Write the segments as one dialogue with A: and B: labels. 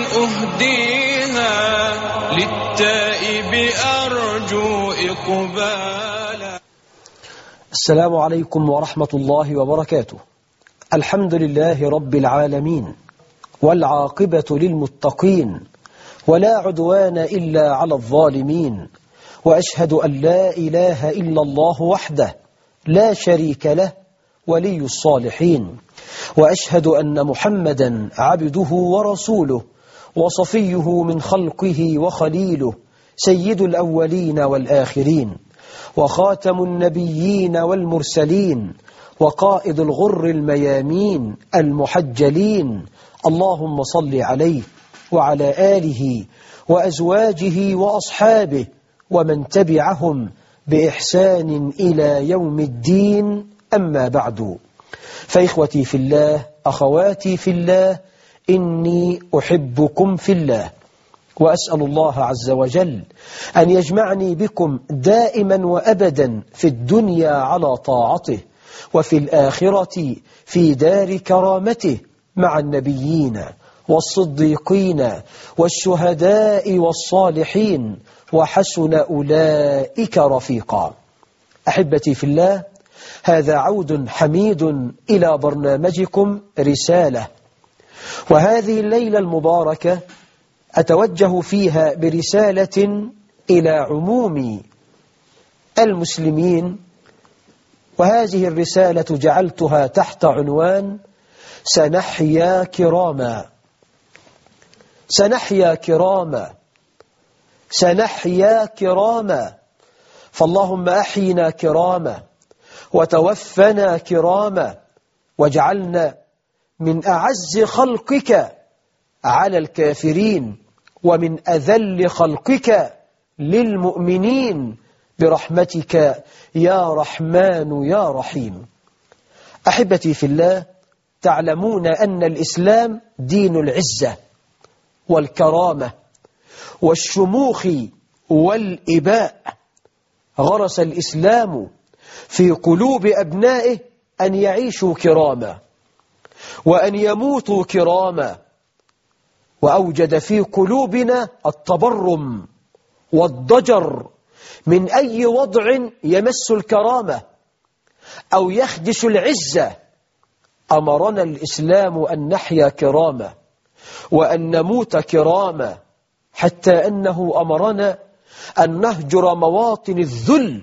A: أهديها للتائب أرجو إقبالا
B: السلام عليكم ورحمة الله وبركاته الحمد لله رب العالمين والعاقبة للمتقين ولا عدوان إلا على الظالمين وأشهد أن لا إله إلا الله وحده لا شريك له ولي الصالحين وأشهد أن محمدا عبده ورسوله وصفيه من خلقه وخليله سيد الأولين والآخرين وخاتم النبيين والمرسلين وقائد الغر الميامين المحجلين اللهم صل عليه وعلى آله وأزواجه وأصحابه ومن تبعهم بإحسان إلى يوم الدين أما بعد فإخوتي في الله أخواتي في الله إني أحبكم في الله وأسأل الله عز وجل أن يجمعني بكم دائما وأبدا في الدنيا على طاعته وفي الآخرة في دار كرامته مع النبيين والصديقين والشهداء والصالحين وحسن أولئك رفيقا أحبتي في الله هذا عود حميد إلى برنامجكم رسالة وهذه الليلة المباركة أتوجه فيها برسالة إلى عموم المسلمين وهذه الرسالة جعلتها تحت عنوان سنحيا كراما سنحيا كراما سنحيا كراما فاللهم أحينا كراما وتوفنا كراما واجعلنا من أعز خلقك على الكافرين ومن أذل خلقك للمؤمنين برحمتك يا رحمن يا رحيم أحبتي في الله تعلمون أن الإسلام دين العزة والكرامة والشموخ والإباء غرس الإسلام في قلوب أبنائه أن يعيشوا كراما وأن يموتوا كراما وأوجد في قلوبنا التبرم والضجر من أي وضع يمس الكرامة أو يخدش العزة أمرنا الإسلام أن نحيا كرامة وأن نموت كرامة حتى أنه أمرنا أن نهجر مواطن الذل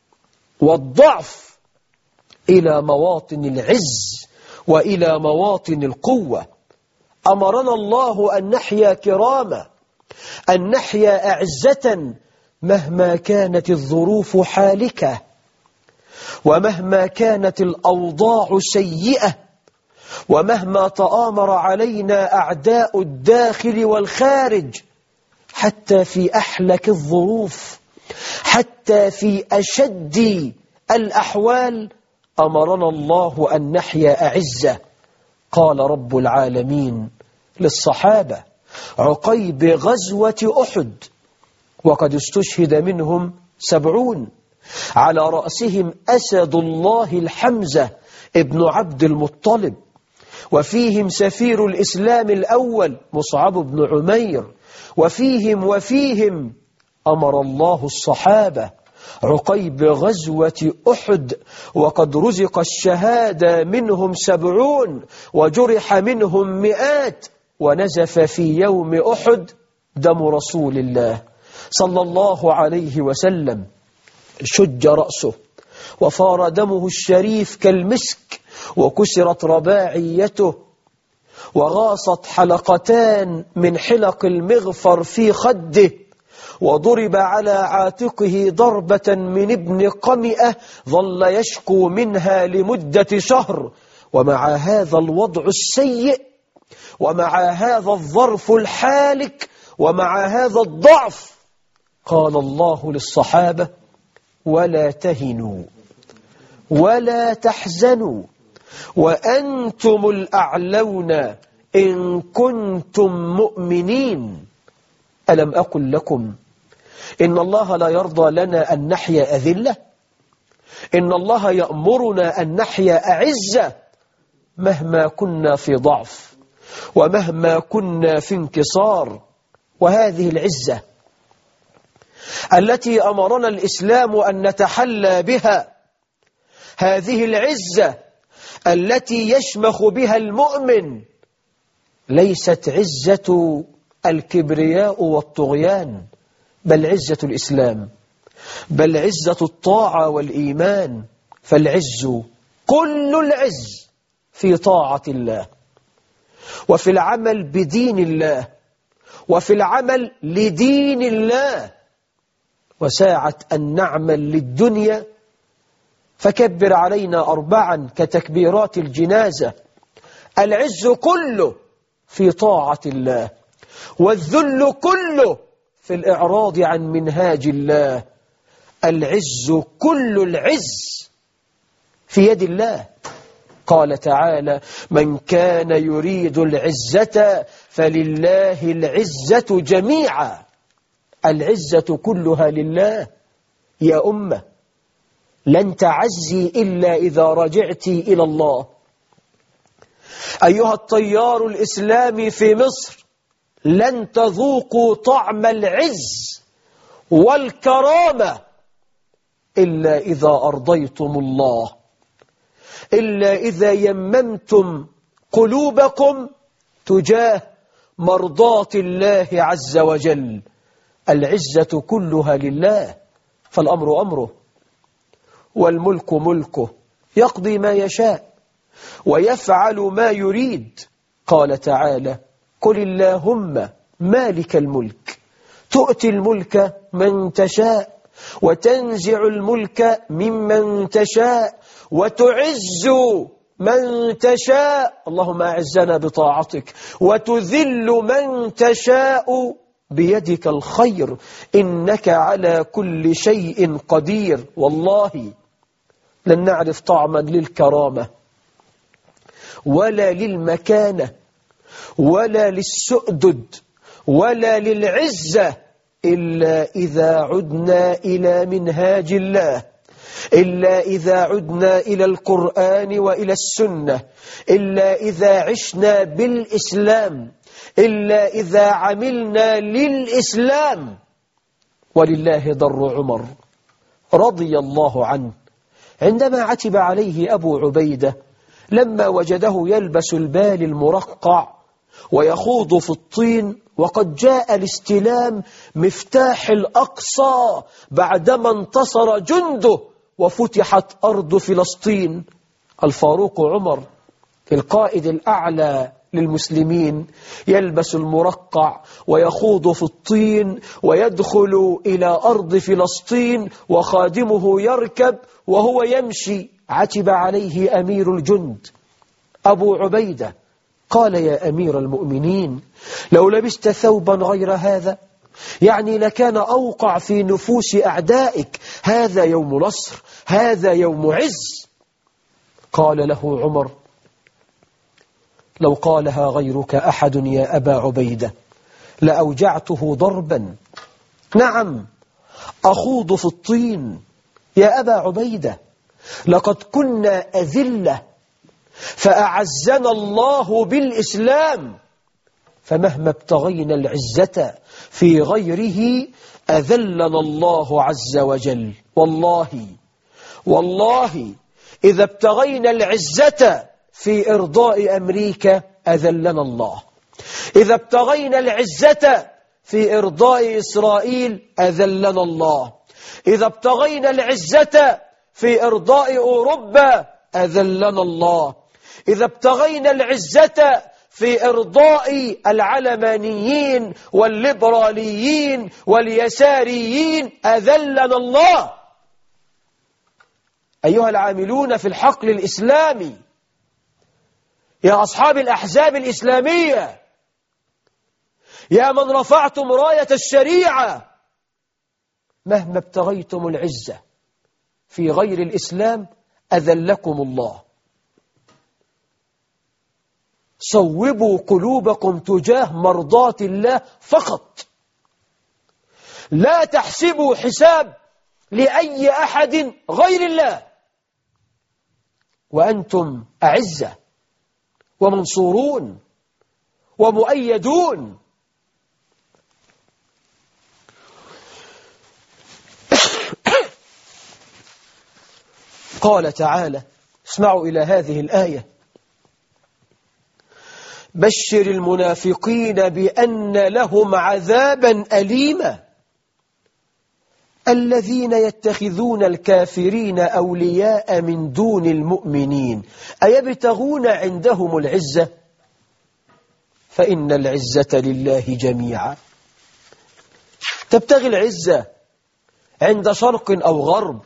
B: والضعف إلى مواطن العز وإلى مواطن القوة أمرنا الله أن نحيا كرامة أن نحيا أعزة مهما كانت الظروف حالكة ومهما كانت الأوضاع سيئة ومهما تآمر علينا أعداء الداخل والخارج حتى في أحلك الظروف حتى في أشد الأحوال أمرنا الله أن نحيا أعزة قال رب العالمين للصحابة عقيب غزوة أحد وقد استشهد منهم سبعون على رأسهم أسد الله الحمزة ابن عبد المطلب وفيهم سفير الإسلام الأول مصعب بن عمير وفيهم وفيهم أمر الله الصحابة عقيب غزوة أحد وقد رزق الشهادة منهم سبعون وجرح منهم مئات ونزف في يوم أحد دم رسول الله صلى الله عليه وسلم شج رأسه وفار دمه الشريف كالمسك وكسرت رباعيته وغاصت حلقتان من حلق المغفر في خده وضرب على عاتقه ضربة من ابن قمئة ظل يشكو منها لمدة شهر ومع هذا الوضع السيء ومع هذا الظرف الحالك ومع هذا الضعف قال الله للصحابة ولا تهنوا ولا تحزنوا وأنتم الأعلون إن كنتم مؤمنين ألم أقل لكم إن الله لا يرضى لنا أن نحيا أذلة إن الله يأمرنا أن نحيا أعزة مهما كنا في ضعف ومهما كنا في انكسار وهذه العزة التي أمرنا الإسلام أن نتحلى بها هذه العزة التي يشمخ بها المؤمن ليست عزة الكبرياء والطغيان بل عزة الإسلام بل عزة الطاعة والإيمان فالعز كل العز في طاعة الله وفي العمل بدين الله وفي العمل لدين الله وساعة أن نعمل للدنيا فكبر علينا أربعا كتكبيرات الجنازة العز كله في طاعة الله والذل كله في الإعراض عن منهاج الله العز كل العز في يد الله قال تعالى من كان يريد العزة فلله العزة جميعا العزة كلها لله يا أمة لن تعزي إلا إذا رجعت إلى الله أيها الطيار الإسلامي في مصر لن تذوقوا طعم العز والكرامة إلا إذا أرضيتم الله إلا إذا يممتم قلوبكم تجاه مرضاة الله عز وجل العزة كلها لله فالأمر أمره والملك ملكه يقضي ما يشاء ويفعل ما يريد قال تعالى قل اللهم مالك الملك تؤتي الملك من تشاء وتنزع الملك ممن تشاء وتعز من تشاء اللهم أعزنا بطاعتك وتذل من تشاء بيدك الخير إنك على كل شيء قدير والله لن نعرف طعما للكرامة ولا للمكانة ولا للسؤدد ولا للعزة إلا إذا عدنا إلى منهاج الله إلا إذا عدنا إلى القرآن وإلى السنة إلا إذا عشنا بالإسلام إلا إذا عملنا للإسلام ولله ضر عمر رضي الله عنه عندما عتب عليه أبو عبيدة لما وجده يلبس البال المرقع ويخوض في الطين وقد جاء الاستلام مفتاح الأقصى بعدما انتصر جنده وفتحت أرض فلسطين الفاروق عمر القائد الأعلى للمسلمين يلبس المرقع ويخوض في الطين ويدخل إلى أرض فلسطين وخادمه يركب وهو يمشي عتب عليه أمير الجند أبو عبيدة قال يا أمير المؤمنين لو لبست ثوبا غير هذا يعني لكان أوقع في نفوس أعدائك هذا يوم نصر هذا يوم عز قال له عمر لو قالها غيرك أحد يا أبا عبيدة لأوجعته ضربا نعم أخوض في الطين يا أبا عبيدة لقد كنا أذلة فأعزنا الله بالإسلام فمهما ابتغينا العزة في غيره أذلنا الله عز وجل والله والله إذا ابتغينا العزة في إرضاء أمريكا أذلنا الله إذا ابتغينا العزة في إرضاء إسرائيل أذلنا الله إذا ابتغينا العزة في إرضاء أوروبا أذلنا الله إذا ابتغينا العزة في إرضاء العلمانيين والليبراليين واليساريين أذلنا الله أيها العاملون في الحقل الإسلامي يا أصحاب الأحزاب الإسلامية يا من رفعتم راية الشريعة مهما ابتغيتم العزة في غير الإسلام أذلكم الله صوبوا قلوبكم تجاه مرضات الله فقط لا تحسبوا حساب لأي أحد غير الله وأنتم أعزة ومنصورون ومؤيدون قال تعالى اسمعوا إلى هذه الآية بشر المنافقين بأن لهم عذابا أليما الذين يتخذون الكافرين أولياء من دون المؤمنين أيبتغون عندهم العزة فإن العزة لله جميعا تبتغي العزة عند شرق أو غرب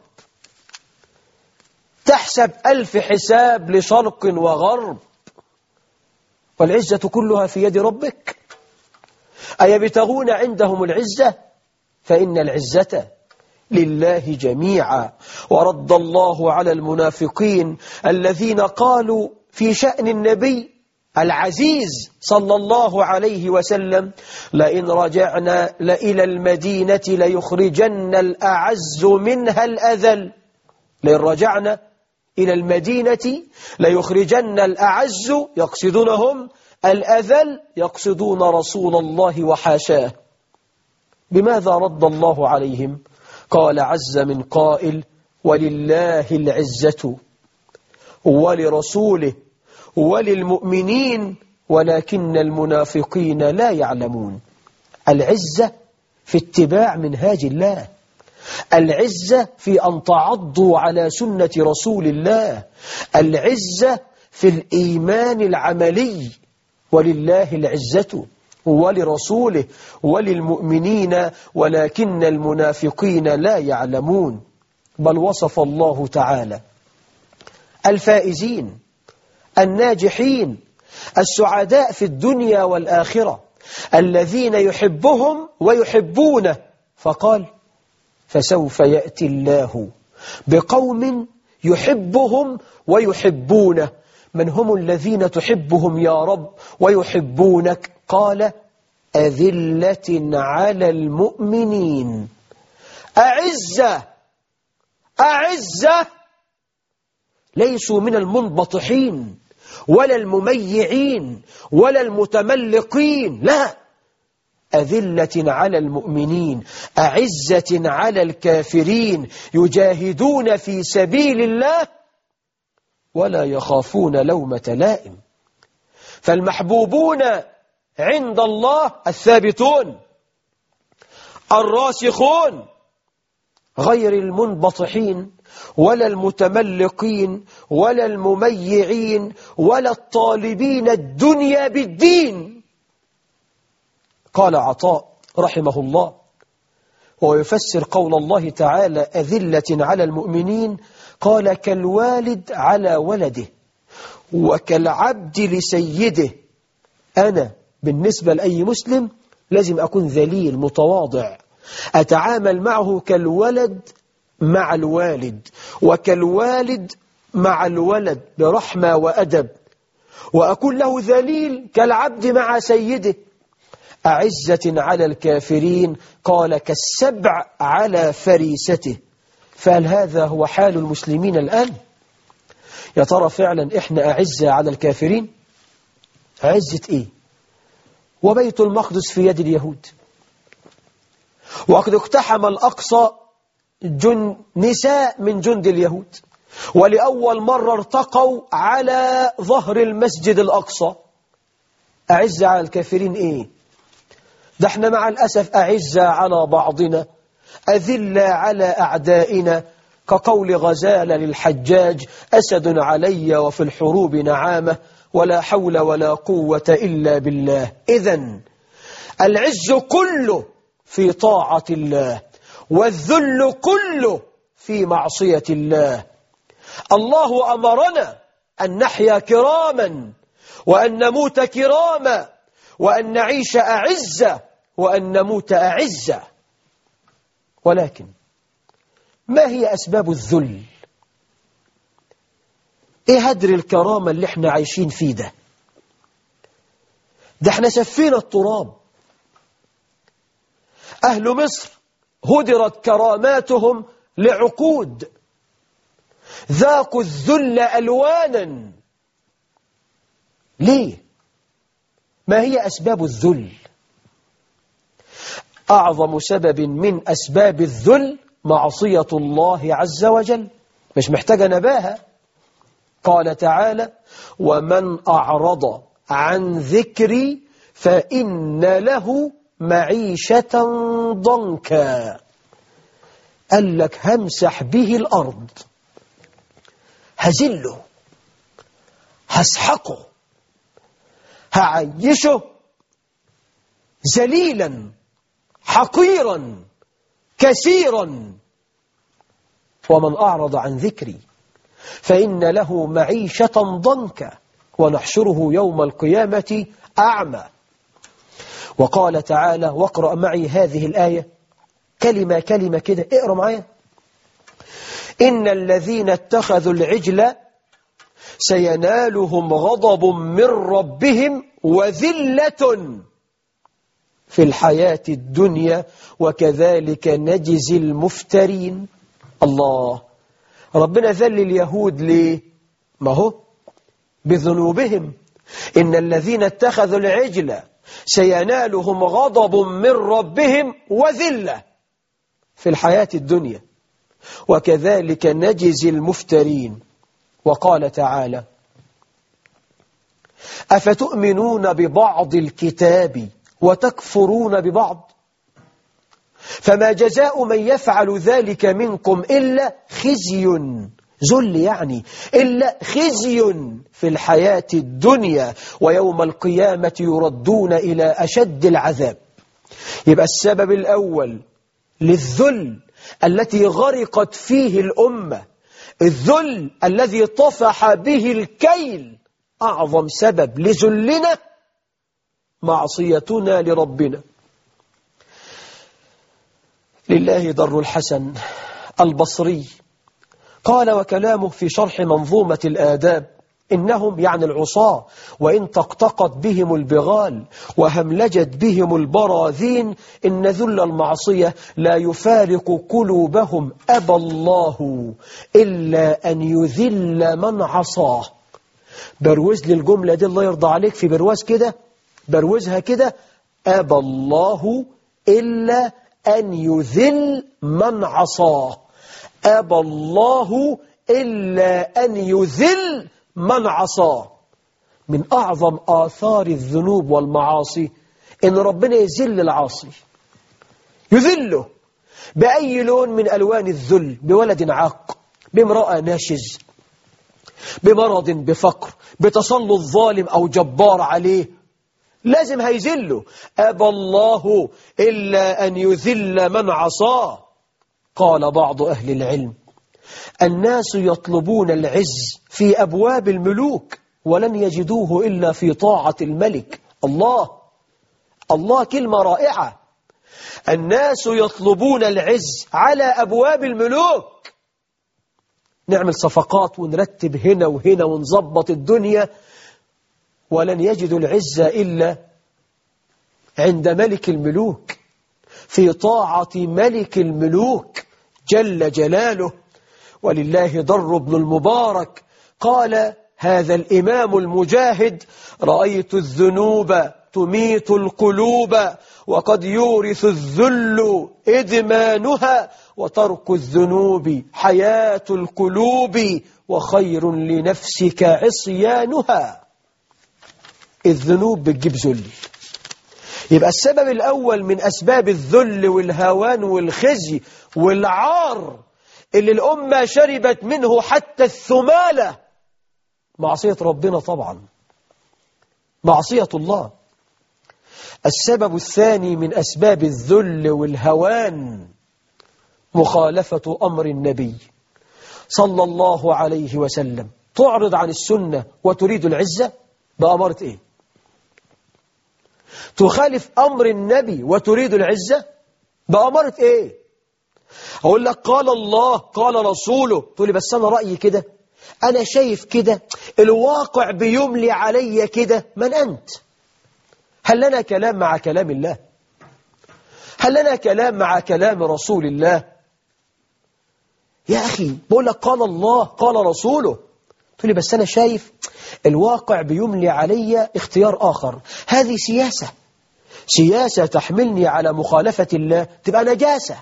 B: تحسب ألف حساب لشرق وغرب والعزة كلها في يد ربك أيبتغون عندهم العزة فإن العزة لله جميعا ورد الله على المنافقين الذين قالوا في شأن النبي العزيز صلى الله عليه وسلم لئن رجعنا إلى المدينة ليخرجن الأعز منها الأذل لئن رجعنا إلى المدينة ليخرجن الأعز يقصدونهم الأذل يقصدون رسول الله وحاشاه بماذا رد الله عليهم قال عز من قائل ولله العزة ولرسوله وللمؤمنين ولكن المنافقين لا يعلمون العزة في اتباع منهاج الله العزة في أن تعضوا على سنة رسول الله العزة في الإيمان العملي ولله العزة ولرسوله وللمؤمنين ولكن المنافقين لا يعلمون بل وصف الله تعالى الفائزين الناجحين السعداء في الدنيا والآخرة الذين يحبهم ويحبونه فقال فسوف يأتي الله بقوم يحبهم ويحبونه من هم الذين تحبهم يا رب ويحبونك قال أذلة على المؤمنين أعزة أعزة ليسوا من المنبطحين ولا المميعين ولا المتملقين لا أذلة على المؤمنين أعزة على الكافرين يجاهدون في سبيل الله ولا يخافون لومة لائم فالمحبوبون عند الله الثابتون الراسخون غير المنبطحين ولا المتملقين ولا المميعين ولا الطالبين الدنيا بالدين قال عطاء رحمه الله ويفسر قول الله تعالى أذلة على المؤمنين قال كالوالد على ولده وكالعبد لسيده أنا بالنسبة لأي مسلم لازم أكون ذليل متواضع أتعامل معه كالولد مع الوالد وكالوالد مع الولد برحمة وأدب وأكون له ذليل كالعبد مع سيده أعزة على الكافرين قال كالسبع على فريسته فهل هذا هو حال المسلمين الآن يا ترى فعلا إحنا أعزة على الكافرين عزة إيه وبيت المقدس في يد اليهود وقد اقتحم الأقصى جن نساء من جند اليهود ولأول مرة ارتقوا على ظهر المسجد الأقصى أعزة على الكافرين إيه ده احنا مع الأسف أعزة على بعضنا أذل على أعدائنا كقول غزال للحجاج أسد علي وفي الحروب نعامة ولا حول ولا قوة إلا بالله إذا العز كله في طاعة الله والذل كله في معصية الله الله أمرنا أن نحيا كراما وأن نموت كراما وأن نعيش أعزة وأن نموت أعزة ولكن ما هي أسباب الذل إيه هدر الكرامة اللي احنا عايشين فيه ده ده احنا سفينا التراب أهل مصر هدرت كراماتهم لعقود ذاقوا الذل ألوانا ليه ما هي أسباب الذل أعظم سبب من أسباب الذل معصية الله عز وجل مش محتاجة نباهة قال تعالى ومن أعرض عن ذكري فإن له معيشة ضنكا قال لك همسح به الأرض هزله هسحقه هعيشه ذليلا حقيرا كثيرا ومن أعرض عن ذكري فإن له معيشة ضنكا ونحشره يوم القيامة أعمى وقال تعالى واقرأ معي هذه الآية كلمة كلمة كده اقرأ معايا إن الذين اتخذوا العجل سينالهم غضب من ربهم وذلة في الحياة الدنيا وكذلك نجزي المفترين الله ربنا ذل اليهود ليه ما هو بذنوبهم إن الذين اتخذوا العجل سينالهم غضب من ربهم وذلة في الحياة الدنيا وكذلك نجزي المفترين وقال تعالى أفتؤمنون ببعض الكتاب وتكفرون ببعض فما جزاء من يفعل ذلك منكم إلا خزي ذل يعني إلا خزي في الحياة الدنيا ويوم القيامة يردون إلى أشد العذاب يبقى السبب الأول للذل التي غرقت فيه الأمة الذل الذي طفح به الكيل أعظم سبب لذلنا معصيتنا لربنا لله در الحسن البصري قال وكلامه في شرح منظومة الآداب إنهم يعني العصاة وإن طقطقت بهم البغال وهملجت بهم البراذين إن ذل المعصية لا يفارق قلوبهم أبى الله إلا أن يذل من عصاه بروز لي الجملة دي الله يرضى عليك في برواز كده بروزها كده أبى الله إلا أن يذل من عصاه أبى الله إلا أن يذل من عصاه من أعظم آثار الذنوب والمعاصي إن ربنا يذل العاصي يذله بأي لون من ألوان الذل بولد عاق بامرأة ناشز بمرض بفقر بتسلط ظالم أو جبار عليه لازم هيذله أبى الله إلا أن يذل من عصاه قال بعض أهل العلم الناس يطلبون العز في أبواب الملوك ولن يجدوه إلا في طاعة الملك الله الله كلمة رائعة الناس يطلبون العز على أبواب الملوك نعمل صفقات ونرتب هنا وهنا ونظبط الدنيا ولن يجدوا العزة إلا عند ملك الملوك في طاعة ملك الملوك جل جلاله ولله ضر ابن المبارك قال هذا الإمام المجاهد رأيت الذنوب تميت القلوب وقد يورث الذل إدمانها وترك الذنوب حياة القلوب وخير لنفسك عصيانها الذنوب بتجيب ذل يبقى السبب الأول من أسباب الذل والهوان والخزي والعار اللي الأمة شربت منه حتى الثمالة معصية ربنا طبعا معصية الله السبب الثاني من أسباب الذل والهوان مخالفة أمر النبي صلى الله عليه وسلم تعرض عن السنة وتريد العزة بأمرة إيه تخالف أمر النبي وتريد العزة بأمرة إيه أقول لك قال الله قال رسوله تقول لي بس أنا رأيي كده أنا شايف كده الواقع بيملي علي كده من أنت هل لنا كلام مع كلام الله هل لنا كلام مع كلام رسول الله يا أخي بقول لك قال الله قال رسوله تقول لي بس أنا شايف الواقع بيملي علي اختيار آخر هذه سياسة سياسة تحملني على مخالفة الله تبقى نجاسة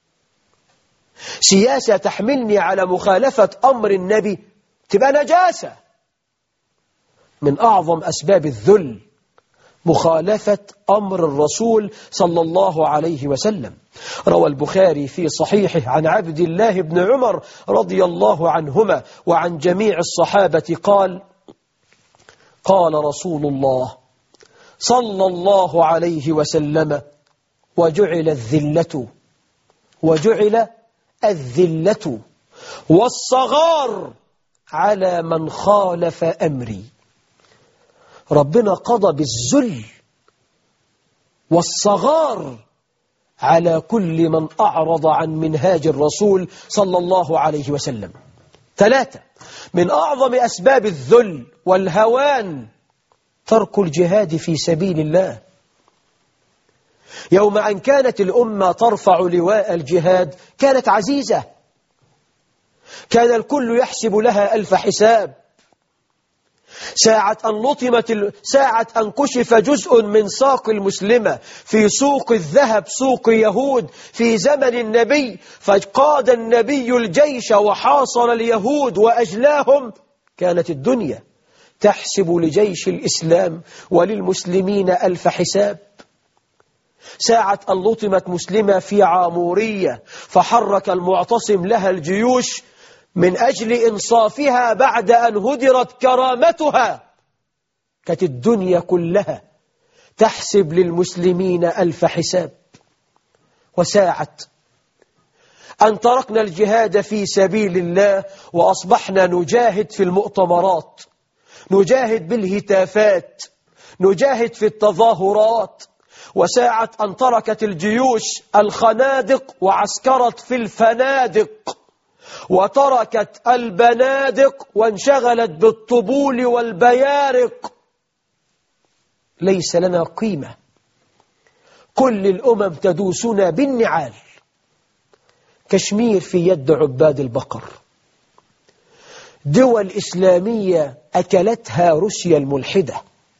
B: سياسة تحملني على مخالفة أمر النبي تبقى نجاسة من أعظم أسباب الذل مخالفة أمر الرسول صلى الله عليه وسلم روى البخاري في صحيحه عن عبد الله بن عمر رضي الله عنهما وعن جميع الصحابة قال قال رسول الله صلى الله عليه وسلم وجعل الذلة وجعل الذلة والصغار على من خالف أمري ربنا قضى بالذل والصغار على كل من أعرض عن منهاج الرسول صلى الله عليه وسلم ثلاثة من أعظم أسباب الذل والهوان ترك الجهاد في سبيل الله يوم أن كانت الأمة ترفع لواء الجهاد كانت عزيزة كان الكل يحسب لها ألف حساب ساعة أن لطمت ال... ساعة أن كشف جزء من ساق المسلمة في سوق الذهب سوق يهود في زمن النبي فقاد النبي الجيش وحاصر اليهود وأجلاهم كانت الدنيا تحسب لجيش الإسلام وللمسلمين ألف حساب ساعة أن لطمت مسلمة في عامورية فحرك المعتصم لها الجيوش من أجل إنصافها بعد أن هدرت كرامتها كانت الدنيا كلها تحسب للمسلمين ألف حساب وساعة أن تركنا الجهاد في سبيل الله وأصبحنا نجاهد في المؤتمرات نجاهد بالهتافات نجاهد في التظاهرات وساعة أن تركت الجيوش الخنادق وعسكرت في الفنادق وتركت البنادق وانشغلت بالطبول والبيارق ليس لنا قيمة كل الأمم تدوسنا بالنعال كشمير في يد عباد البقر دول إسلامية أكلتها روسيا الملحدة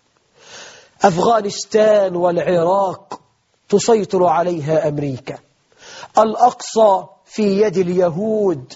B: أفغانستان والعراق تسيطر عليها أمريكا الأقصى في يد اليهود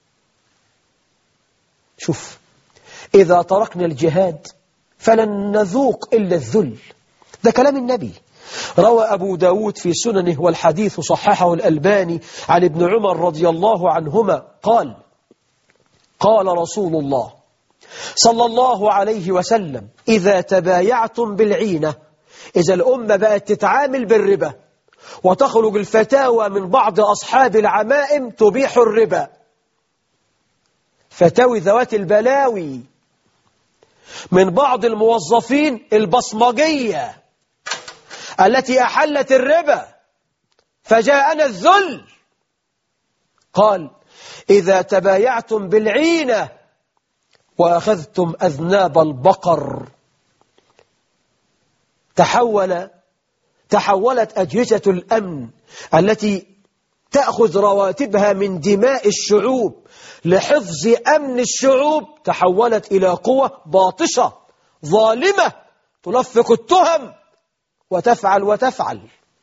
B: شوف إذا تركنا الجهاد فلن نذوق إلا الذل ده كلام النبي روى أبو داود في سننه والحديث صححه الألباني عن ابن عمر رضي الله عنهما قال قال رسول الله صلى الله عليه وسلم إذا تبايعتم بالعينة إذا الأمة بقت تتعامل بالربا وتخرج الفتاوى من بعض أصحاب العمائم تبيح الربا فتاوي ذوات البلاوي من بعض الموظفين البصمجية التي أحلت الربا فجاءنا الذل قال إذا تبايعتم بالعينة وأخذتم أذناب البقر تحول تحولت أجهزة الأمن التي تأخذ رواتبها من دماء الشعوب لحفظ أمن الشعوب تحولت إلى قوة باطشة ظالمة تلفق التهم وتفعل وتفعل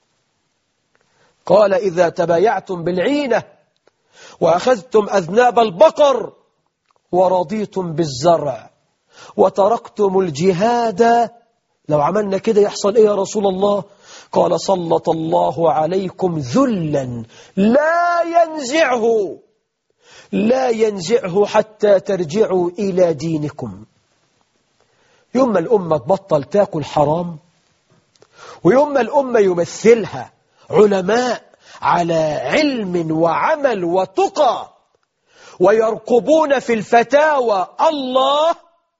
B: قال إذا تبايعتم بالعينة وأخذتم أذناب البقر ورضيتم بالزرع وتركتم الجهاد لو عملنا كده يحصل إيه يا رسول الله قال سلط الله عليكم ذلا لا ينزعه لا ينزعه حتى ترجعوا إلى دينكم يوم الأمة تبطل تاكل حرام ويوم الأمة يمثلها علماء على علم وعمل وتقى ويرقبون في الفتاوى الله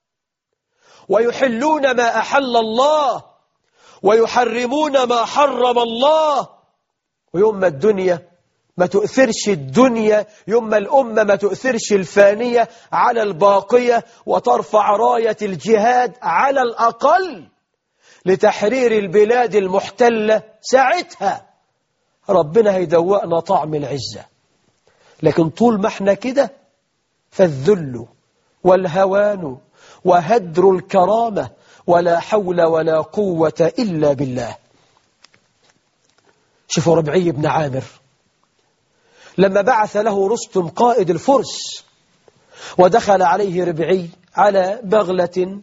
B: ويحلون ما أحل الله ويحرمون ما حرم الله ويوم الدنيا ما تؤثرش الدنيا يوم الأمة ما تؤثرش الفانية على الباقية وترفع راية الجهاد على الأقل لتحرير البلاد المحتلة ساعتها ربنا هيدوقنا طعم العزة لكن طول ما احنا كده فالذل والهوان وهدر الكرامة ولا حول ولا قوة إلا بالله شوفوا ربعي بن عامر لما بعث له رستم قائد الفرس ودخل عليه ربعي على بغلة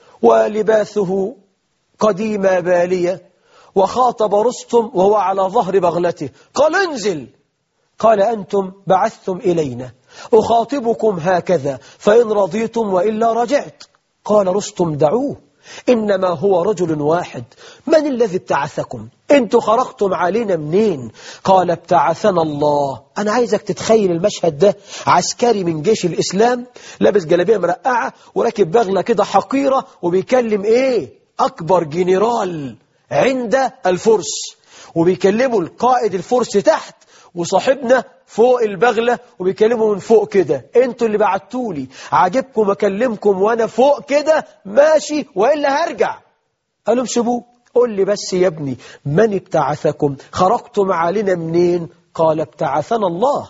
B: ولباسه قديمة بالية وخاطب رستم وهو على ظهر بغلته قال انزل قال أنتم بعثتم إلينا أخاطبكم هكذا فإن رضيتم وإلا رجعت قال رستم دعوه إنما هو رجل واحد من الذي ابتعثكم انتوا خرجتم علينا منين قال ابتعثنا الله أنا عايزك تتخيل المشهد ده عسكري من جيش الإسلام لابس جلابيه مرقعة وراكب بغلة كده حقيرة وبيكلم إيه أكبر جنرال عند الفرس وبيكلموا القائد الفرس تحت وصاحبنا فوق البغلة وبيكلموا من فوق كده انتوا اللي بعتولي عاجبكم اكلمكم وانا فوق كده ماشي وإلا هرجع قالوا سيبوه قول لي بس يا ابني من ابتعثكم خرجتم علينا منين قال ابتعثنا الله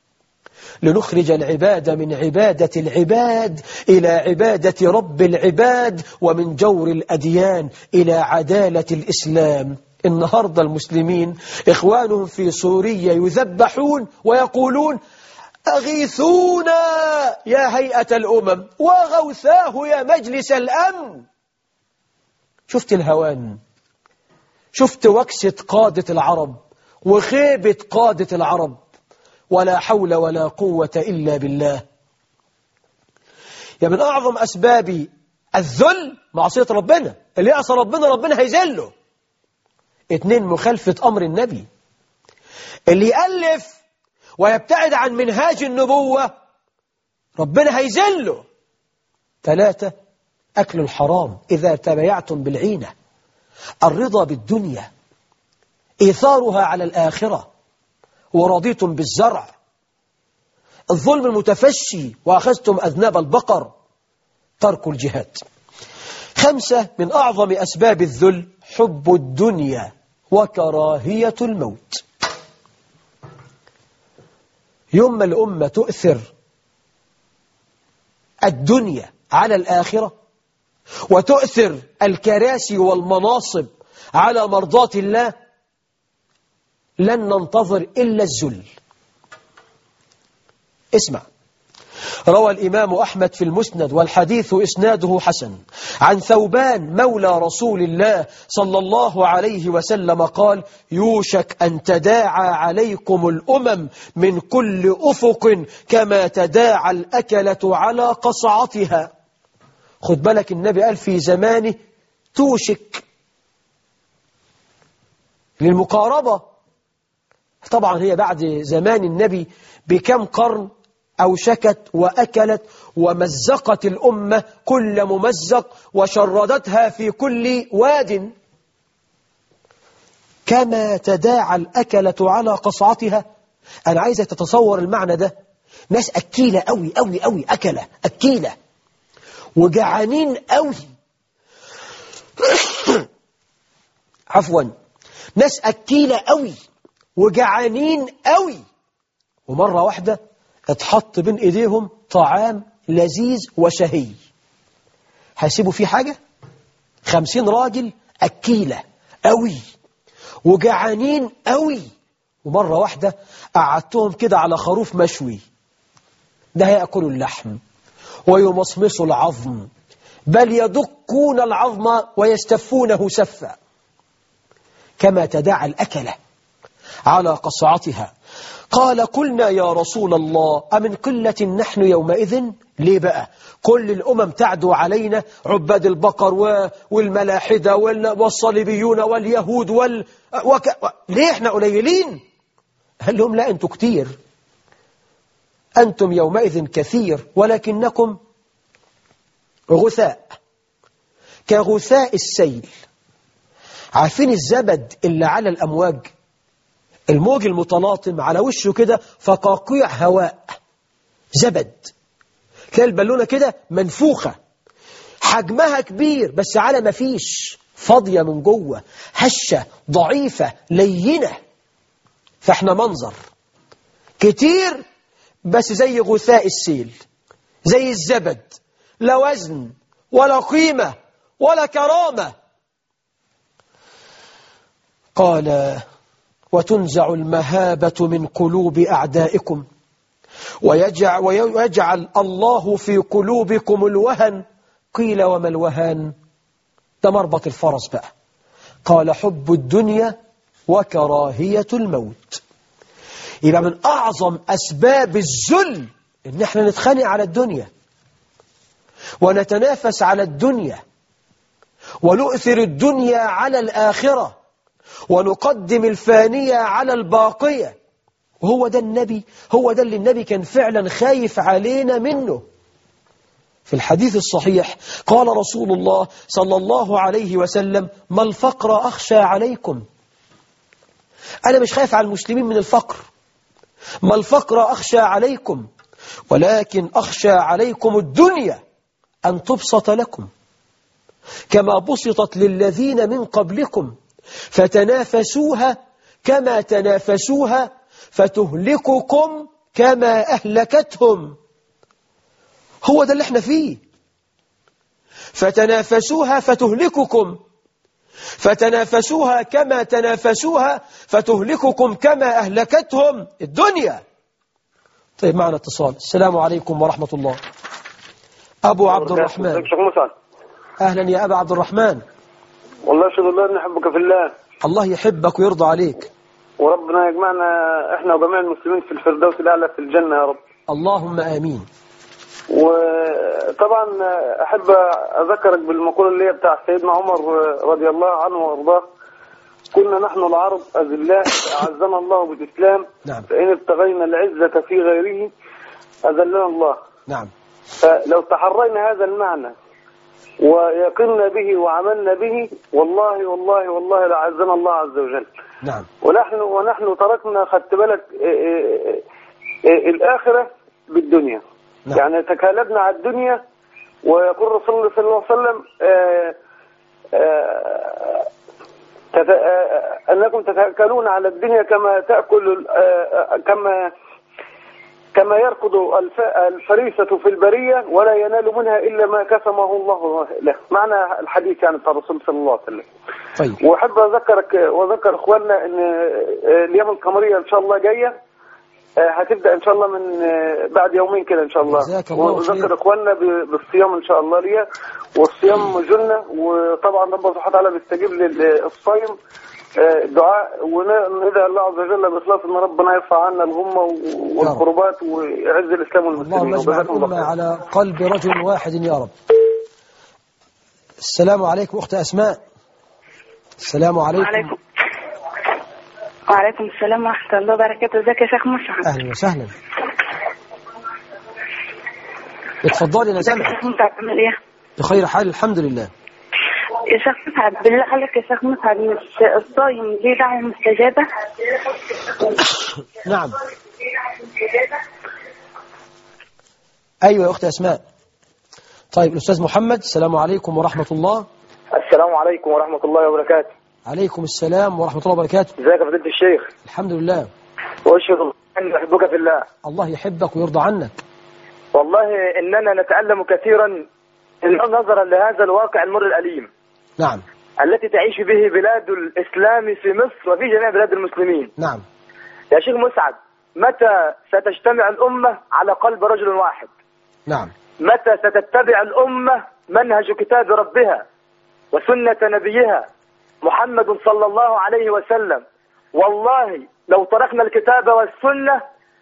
B: لنخرج العباد من عبادة العباد إلى عبادة رب العباد ومن جور الأديان إلى عدالة الإسلام النهاردة المسلمين إخوانهم في سوريا يذبحون ويقولون أغيثونا يا هيئة الأمم وغوثاه يا مجلس الأمن شفت الهوان شفت وكسة قادة العرب وخيبة قادة العرب ولا حول ولا قوة إلا بالله يا من أعظم أسباب الذل معصية ربنا اللي يعصى ربنا ربنا هيذله اتنين مخالفة أمر النبي اللي يألف ويبتعد عن منهاج النبوة ربنا هيذله ثلاثة أكل الحرام إذا تبايعتم بالعينة الرضا بالدنيا إيثارها على الآخرة ورضيتم بالزرع الظلم المتفشي وأخذتم أذناب البقر ترك الجهاد خمسة من أعظم أسباب الذل حب الدنيا وكراهية الموت يوم الأمة تؤثر الدنيا على الآخرة وتؤثر الكراسي والمناصب على مرضات الله لن ننتظر إلا الذل اسمع روى الإمام أحمد في المسند والحديث إسناده حسن عن ثوبان مولى رسول الله صلى الله عليه وسلم قال يوشك أن تداعى عليكم الأمم من كل أفق كما تداعى الأكلة على قصعتها خد بالك النبي قال في زمانه توشك للمقاربة طبعا هي بعد زمان النبي بكم قرن أوشكت وأكلت ومزقت الأمة كل ممزق وشردتها في كل واد كما تداعى الأكلة على قصعتها أنا عايزة تتصور المعنى ده ناس أكيلة أوي أوي أوي أكلة أكيلة وجعانين أوي عفوا ناس أكيلة أوي وجعانين أوي ومرة واحدة اتحط بين ايديهم طعام لذيذ وشهي هيسيبوا فيه حاجة خمسين راجل أكيلة قوي وجعانين قوي ومرة واحدة قعدتهم كده على خروف مشوي ده هيأكلوا اللحم ويمصمصوا العظم بل يدقون العظم ويستفونه سفا كما تداعى الأكلة على قصعتها قال قلنا يا رسول الله أمن قلة نحن يومئذ ليه بقى كل الأمم تعدو علينا عباد البقر والملاحدة والصليبيون واليهود وال... وك... ليه احنا قليلين قال لهم لا أنتم كتير أنتم يومئذ كثير ولكنكم غثاء كغثاء السيل عارفين الزبد اللي على الأمواج الموج المتلاطم على وشه كده فقاقيع هواء زبد تلاقي البالونة كده منفوخة حجمها كبير بس على ما فيش فاضية من جوه هشة ضعيفة لينة فاحنا منظر كتير بس زي غثاء السيل زي الزبد لا وزن ولا قيمة ولا كرامة قال وتنزع المهابة من قلوب أعدائكم ويجعل, ويجعل الله في قلوبكم الوهن قيل وما الوهن ده مربط الفرس بقى قال حب الدنيا وكراهية الموت يبقى من أعظم أسباب الذل إن احنا نتخانق على الدنيا ونتنافس على الدنيا ونؤثر الدنيا على الآخرة ونقدم الفانية على الباقية وهو ده النبي هو ده اللي النبي كان فعلا خايف علينا منه في الحديث الصحيح قال رسول الله صلى الله عليه وسلم ما الفقر أخشى عليكم أنا مش خايف على المسلمين من الفقر ما الفقر أخشى عليكم ولكن أخشى عليكم الدنيا أن تبسط لكم كما بسطت للذين من قبلكم فتنافسوها كما تنافسوها فتهلككم كما أهلكتهم هو ده اللي احنا فيه فتنافسوها فتهلككم فتنافسوها كما تنافسوها فتهلككم كما أهلكتهم الدنيا طيب معنا اتصال السلام عليكم ورحمة الله أبو عبد الرحمن
C: شيخ موسى
B: أهلا يا أبا عبد الرحمن
C: والله اشهد الله نحبك في الله
B: الله يحبك ويرضى عليك
C: وربنا يجمعنا احنا وجميع المسلمين في الفردوس الاعلى في الجنه يا رب
B: اللهم آمين
C: وطبعا احب اذكرك بالمقوله اللي هي بتاع سيدنا عمر رضي الله عنه وارضاه كنا نحن العرب اذلاء اعزنا الله بالاسلام
B: نعم
C: فان ابتغينا العزه في غيره اذلنا الله
B: نعم
C: فلو تحرينا هذا المعنى ويقنا به وعملنا به والله والله والله لعزنا الله عز وجل
B: نعم
C: ونحن ونحن تركنا خدت بالك إيه إيه إيه الآخرة بالدنيا
B: نعم.
C: يعني تكالبنا على الدنيا ويقول رسول الله صلى الله عليه وسلم آه، آه، تت- آه، أنكم تتأكلون على الدنيا كما تأكل ال- آه، آه، كما كما يركض الف- الفريسة في البرية ولا ينال منها إلا ما كسمه الله له معنى الحديث يعني بتاع الرسول صلى الله عليه وسلم
B: طيب
C: واحب اذكرك واذكر اخواننا ان آه، الايام القمريه ان شاء الله جايه آه، هتبدا ان شاء الله من آه، بعد يومين كده ان شاء الله
B: جزاك الله خير.
C: واذكر اخواننا ب- بالصيام ان شاء الله ليا والصيام جنه وطبعا ربنا سبحانه وتعالى بيستجيب للصايم آه، الدعاء وندعي الله عز وجل باخلاص ان ربنا يرفع عنا الغمه و- والكربات ويعز الاسلام
B: اللهم
C: والمسلمين
B: اجمع
C: وجزاكم الله
B: الأمة
C: خير
B: على قلب رجل واحد يا رب السلام عليكم أخت أسماء السلام عليكم
D: وعليكم وعليكم السلام ورحمة الله وبركاته ازيك يا شيخ مسعد
B: أهلا وسهلا اتفضلي أنا
D: ازيك يا
B: سامع
D: شيخ مسعد عامل ايه؟
B: بخير حال الحمد لله
D: يا شيخ مسعد بالله عليك يا شيخ مسعد مش الصايم ليه دعوة مستجابة؟
B: نعم أيوة يا أخت أسماء طيب الأستاذ محمد السلام عليكم ورحمة الله
C: السلام عليكم ورحمه الله وبركاته
B: عليكم السلام ورحمة الله وبركاته
C: ازيك يا فضيله الشيخ
B: الحمد لله
C: واشهد الله اني احبك في الله
B: الله يحبك ويرضى عنك
C: والله اننا نتالم كثيرا نظرا لهذا الواقع المر الاليم
B: نعم
C: التي تعيش به بلاد الاسلام في مصر وفي جميع بلاد المسلمين.
B: نعم
C: يا شيخ مسعد متى ستجتمع الامه على قلب رجل واحد؟
B: نعم
C: متى ستتبع الامه منهج كتاب ربها وسنه نبيها محمد صلى الله عليه وسلم والله لو تركنا الكتاب والسنه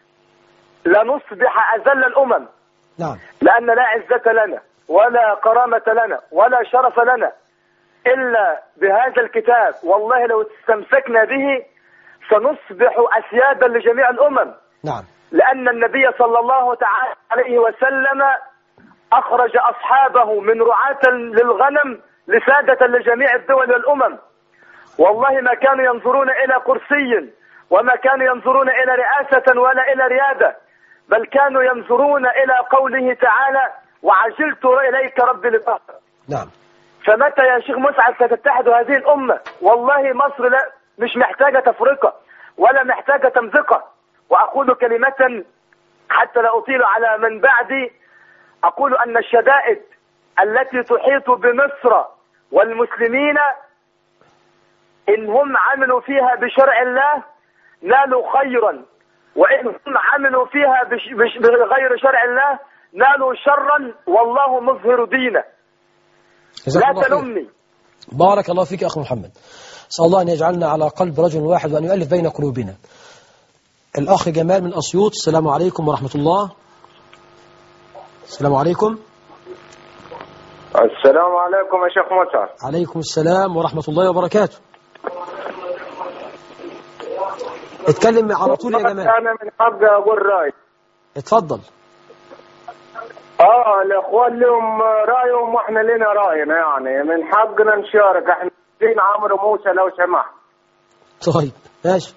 C: لنصبح اذل الامم
B: نعم
C: لأن لا عزة لنا ولا كرامة لنا ولا شرف لنا إلا بهذا الكتاب والله لو استمسكنا به سنصبح أسيادا لجميع الأمم
B: نعم
C: لأن النبي صلى الله تعالى عليه وسلم أخرج أصحابه من رعاة للغنم لسادة لجميع الدول والأمم والله ما كانوا ينظرون إلى كرسي وما كانوا ينظرون إلى رئاسة ولا إلى ريادة بل كانوا ينظرون إلى قوله تعالى وعجلت إليك ربي لطهر
B: نعم
C: فمتى يا شيخ مسعد ستتحد هذه الأمة والله مصر لا مش محتاجة تفرقة ولا محتاجة تمزقة وأقول كلمة حتى لا أطيل على من بعدي
E: أقول أن الشدائد التي تحيط بمصر والمسلمين إن هم عملوا فيها بشرع الله نالوا خيرا وإن هم عملوا فيها بش بش بغير شرع الله نالوا شرا والله مظهر دينه
B: جزاك
E: لا
B: الله خير.
E: تلمني
B: بارك الله فيك يا أخ محمد أسأل الله أن يجعلنا على قلب رجل واحد وأن يؤلف بين قلوبنا الأخ جمال من أسيوط السلام عليكم ورحمة الله السلام عليكم
C: السلام عليكم يا شيخ متعب
B: عليكم السلام ورحمة الله وبركاته اتكلم على طول يا جمال
C: انا من حقي اقول رايي
B: اتفضل
C: اه الاخوان لهم رايهم واحنا لنا راينا يعني من حقنا نشارك احنا دين عمرو موسى لو سمحت
B: طيب ماشي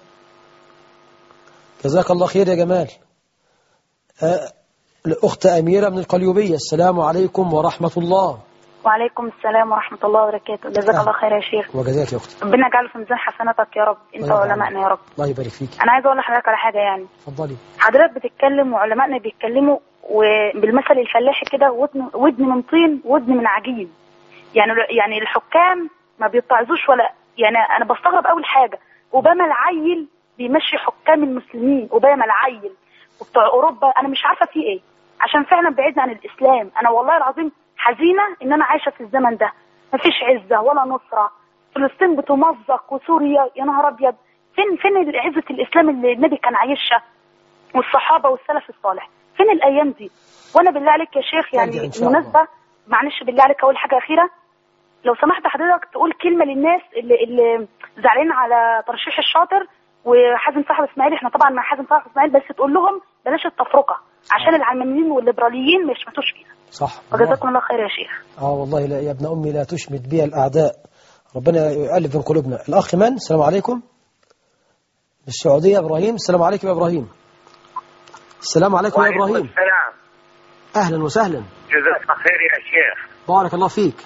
B: جزاك الله خير يا جمال آه، الأخت أميرة من القليوبية السلام عليكم ورحمة الله
D: وعليكم السلام ورحمة الله وبركاته جزاك
B: آه.
D: الله خير يا شيخ
B: وجزاك يا أختي
D: ربنا يجعله في ميزان حسناتك يا رب انت
B: الله يبارك.
D: وعلمائنا يا رب
B: الله يبارك فيك
D: انا عايزه اقول لحضرتك على حاجه يعني
B: اتفضلي
D: حضرتك بتتكلم وعلمائنا بيتكلموا وبالمثل الفلاحي كده ودن ودن من طين ودن من عجين يعني يعني الحكام ما بيتعظوش ولا يعني انا بستغرب اول حاجه اوباما العيل بيمشي حكام المسلمين اوباما العيل وبتوع اوروبا انا مش عارفه في ايه عشان فعلا بعيدنا عن الاسلام انا والله العظيم حزينه ان انا عايشه في الزمن ده مفيش عزه ولا نصره فلسطين بتمزق وسوريا يا نهار ابيض فين فين عزه الاسلام اللي النبي كان عايشها والصحابه والسلف الصالح فين الايام دي وانا بالله عليك يا شيخ
B: نرجع
D: يعني
B: إن شاء الله.
D: بالمناسبه معلش بالله عليك اول حاجه اخيره لو سمحت حضرتك تقول كلمه للناس اللي اللي زعلانين على ترشيح الشاطر وحازم صاحب اسماعيل احنا طبعا مع حازم صاحب اسماعيل بس تقول لهم بلاش التفرقه عشان العلمانيين والليبراليين ما يشمتوش فينا
B: صح
D: وجزاكم الله خير يا شيخ
B: اه والله لا يا ابن أمي لا تشمت بي الأعداء ربنا يؤلف بين قلوبنا الأخ من السلام عليكم من السعودية إبراهيم السلام عليكم يا إبراهيم السلام عليكم يا إبراهيم
C: السلام
B: أهلا وسهلا
C: جزاك خير يا شيخ
B: بارك الله فيك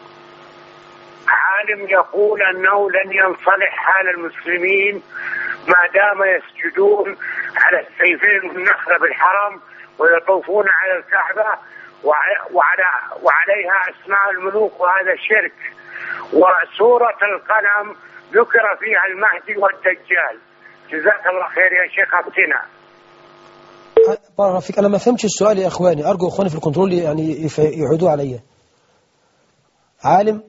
C: عالم يقول انه لن ينصلح حال المسلمين ما دام يسجدون على السيفين والنخله بالحرم ويطوفون على الكعبه وع- وعلى وعليها اسماء الملوك وهذا شرك وسوره القلم ذكر فيها المهدي والدجال جزاك الله خير يا شيخ افتنا
B: بارك الله فيك أنا ما فهمتش السؤال يا إخواني أرجو إخواني في الكنترول يعني يف- يعيدوا عليا عالم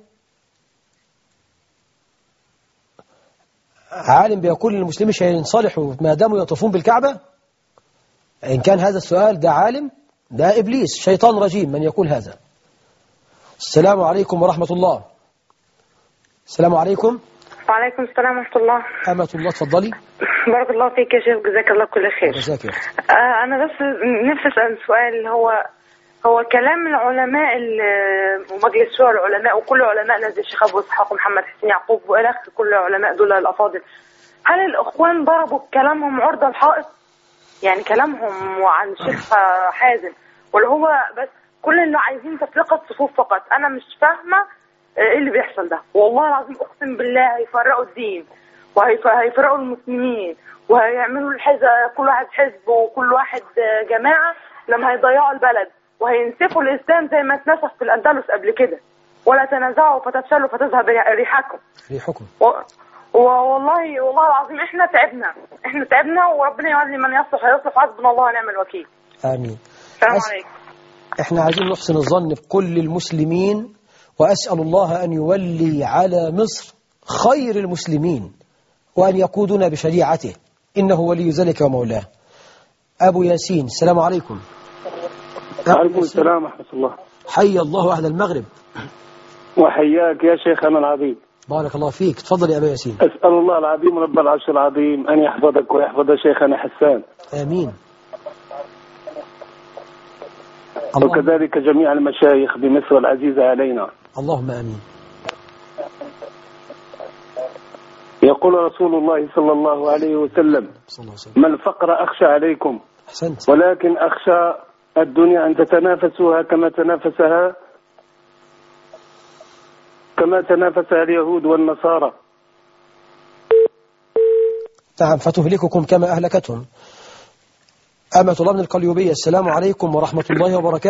B: عالم بيقول المسلمين مش هينصلحوا ما داموا يطوفون بالكعبة إن كان هذا السؤال ده عالم ده إبليس شيطان رجيم من يقول هذا السلام عليكم ورحمة الله السلام عليكم
F: وعليكم السلام ورحمة الله
B: أمة الله تفضلي
F: بارك الله فيك يا شيخ جزاك الله كل خير
B: جزاك يا أختي
F: آه أنا بس نفسي أسأل سؤال هو هو كلام العلماء ال- ومجلس شورى العلماء وكل علمائنا زي الشيخ أبو إسحاق ومحمد حسين يعقوب وإلى آخر كل العلماء دول الأفاضل هل الإخوان ضربوا بكلامهم عرض الحائط؟ يعني كلامهم وعن الشيخ آه، حازم ولا هو بس كل اللي عايزين تفرقة صفوف فقط أنا مش فاهمة آه، إيه اللي بيحصل ده والله العظيم أقسم بالله هيفرقوا الدين وهيفرقوا المسلمين وهيعملوا الحزب كل واحد حزب وكل واحد آه، جماعة لما هيضيعوا البلد وهينسفوا الإسلام زي ما اتنسف في الأندلس قبل كده ولا تنازعوا فتفشلوا فتذهب ريحكم
B: ريحكم
F: و... والله والله العظيم احنا تعبنا احنا تعبنا وربنا يولي من يصلح يصلح حسبنا الله ونعم الوكيل
B: آمين
F: السلام
B: أس-
F: عليكم
B: احنا عايزين نحسن الظن بكل المسلمين وأسأل الله أن يولي على مصر خير المسلمين وأن يقودنا بشريعته إنه ولي ذلك ومولاه أبو ياسين السلام عليكم أبو
G: وعليكم
B: ياسين،
G: السلام ورحمة الله
B: حي الله أهل المغرب
G: وحياك يا شيخنا العظيم
B: بارك الله فيك تفضل يا أبو ياسين
G: أسأل الله العظيم رب العرش العظيم أن يحفظك ويحفظ شيخنا حسان
B: آمين اللهم,
G: وكذلك جميع المشايخ بمصر العزيزة علينا
B: اللهم آمين
G: يقول رسول الله صلى الله عليه وسلم
B: صلى الله عليه وسلم
G: ما الفقر أخشى عليكم
B: أحسنت
G: ولكن أخشى الدنيا أن تتنافسوها كما تنافسها كما تنافسها اليهود والنصارى
B: نعم فتهلككم كما أهلكتهم أمة الله من القليوبية السلام عليكم ورحمة الله وبركاته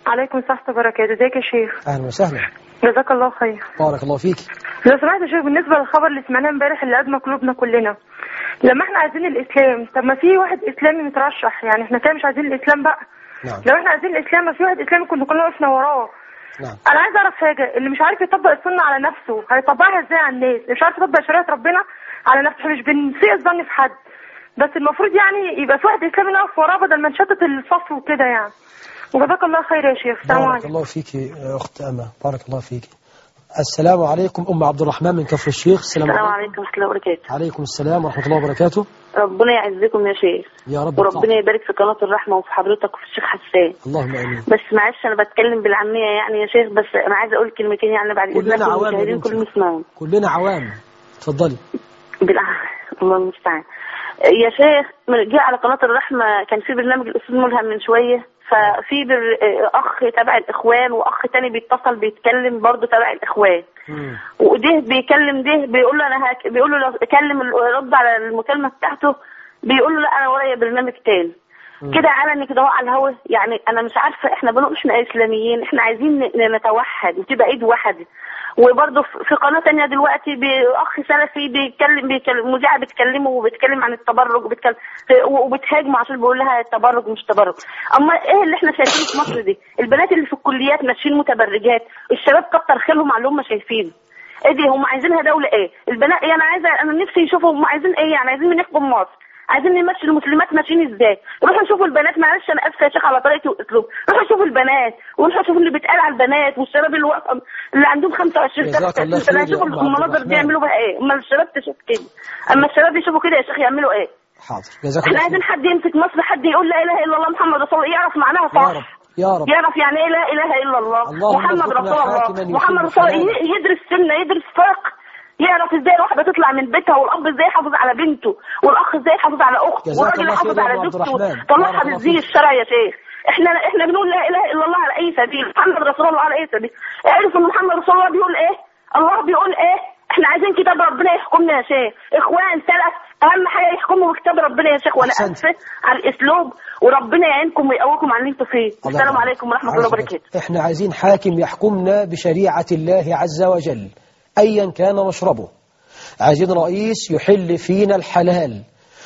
F: عليكم السلام وبركاته ازيك يا شيخ
B: أهلا وسهلا
F: جزاك الله خير
B: بارك الله فيك
F: لو سمحت يا شيخ بالنسبه للخبر اللي سمعناه امبارح اللي ادمى قلوبنا كلنا لما احنا عايزين الاسلام طب ما في واحد اسلامي مترشح يعني احنا كده مش عايزين الاسلام بقى
B: نعم
F: لو احنا عايزين الاسلام ما في واحد اسلامي كنا كلنا وقفنا وراه
B: نعم
F: انا عايز اعرف حاجه اللي مش عارف يطبق السنه على نفسه هيطبقها ازاي على الناس اللي مش عارف يطبق شريعه ربنا على نفسه احنا مش بنسيء الظن في حد بس المفروض يعني يبقى في واحد اسلامي نقف وراه بدل ما نشتت الصف وكده يعني وجزاك الله خير يا شيخ السلام
B: بارك
F: عليكم
B: الله فيك يا أخت أما بارك الله فيك السلام عليكم أم عبد الرحمن من كفر الشيخ السلام
H: السلام
B: عليكم
H: عليكم ورحمة الله وبركاته
B: عليكم السلام ورحمة الله وبركاته
H: ربنا يعزكم يا شيخ
B: يا رب
H: وربنا يبارك في قناة الرحمة وفي حضرتك وفي الشيخ حسان
B: اللهم آمين
H: بس معلش أنا بتكلم بالعامية يعني يا شيخ بس أنا عايزة أقول كلمتين يعني بعد
B: كلنا
H: إذنك
B: عوام يا
H: المشاهدين
B: بنتي.
H: كلهم يسمعون
B: كلنا عوام اتفضلي
H: بالع- الله المستعان يا شيخ من- جه على قناة الرحمة كان في برنامج الأستاذ ملهم من شوية ففي بر... أخ تبع الإخوان وأخ تاني بيتصل بيتكلم برضه تبع الإخوان
B: مم.
H: وده بيكلم ده بيقول له انا هك... بيقول له لو كلم ال- رد على المكالمه بتاعته بيقول له لا انا ورايا برنامج تاني كده علني كده هو على الهوا يعني انا مش عارفه احنا بنقول احنا اسلاميين احنا عايزين ن- نتوحد وتبقى ايد واحده وبرضه في- في قناه تانية دلوقتي بي- اخ سلفي بيتكلم بيتكلم مذيعه بتكلمه وبتكلم عن التبرج وبتكلم وبتهاجمه عشان بيقول لها تبرج مش تبرج اما ايه اللي احنا شايفينه في مصر دي البنات اللي في الكليات ماشيين متبرجات الشباب كتر خيرهم على اللي هم شايفينه ايه دي هم عايزينها دولة ايه البنات يعني انا عايزه انا نفسي يشوفوا هم عايزين ايه يعني عايزين مين يحكم مصر عايزين نمشي المسلمات ماشيين ازاي روحوا شوفوا البنات معلش انا اسفه يا شيخ على طريقتي واسلوب روحوا شوفوا البنات وروحوا شوفوا اللي بيتقال على البنات والشباب اللي واقفه اللي عندهم 25 سنه
B: جزاك الله
H: 30 سنه
B: خير يا
H: شوفوا
B: أم عبد
H: المناظر
B: الرحمن.
H: دي يعملوا بها ايه اما الشباب تشوف كده اما الشباب يشوفوا كده يا شيخ يعملوا ايه
B: حاضر جزاك
H: احنا
B: الله
H: عايزين
B: خير
H: حد يمسك مصر حد يقول لا اله الا الله محمد رسول الله يعرف معناها
B: يا رب
H: صح
B: يا رب
H: يعرف يعني ايه لا اله الا الله
B: اللهم
H: محمد
B: ارزقنا
H: رسول الله
B: حاكما يحب
H: محمد رسول الله
B: حلاله.
H: ي- يدرس سنه يدرس فقه يعرف ازاي الواحده تطلع من بيتها والاب ازاي يحافظ على بنته والاخ ازاي يحافظ على اخته
B: جزاك
H: والراجل
B: الله
H: يحافظ
B: خير يا
H: على
B: أبو عبد
H: زوجته
B: الرحمن.
H: طلعها
B: بارك الله
H: بالزي
B: فيك.
H: الشرع يا شيخ احنا احنا بنقول لا اله الا الله على اي سبيل محمد رسول الله على اي سبيل اعرف ان محمد رسول الله بيقول ايه الله بيقول ايه احنا عايزين كتاب ربنا يحكمنا يا شيخ اخوان سلف اهم حاجه يحكموا بكتاب ربنا يا شيخ وانا
B: أحسنت.
H: اسفه على الاسلوب وربنا يعينكم ويقويكم على اللي انتوا فيه
B: الله
H: السلام
B: يبارك.
H: عليكم ورحمه الله
B: عز وجل.
H: وبركاته
B: احنا عايزين حاكم يحكمنا بشريعة الله عز وجل أيا كان مشربه عايزين رئيس يحل فينا الحلال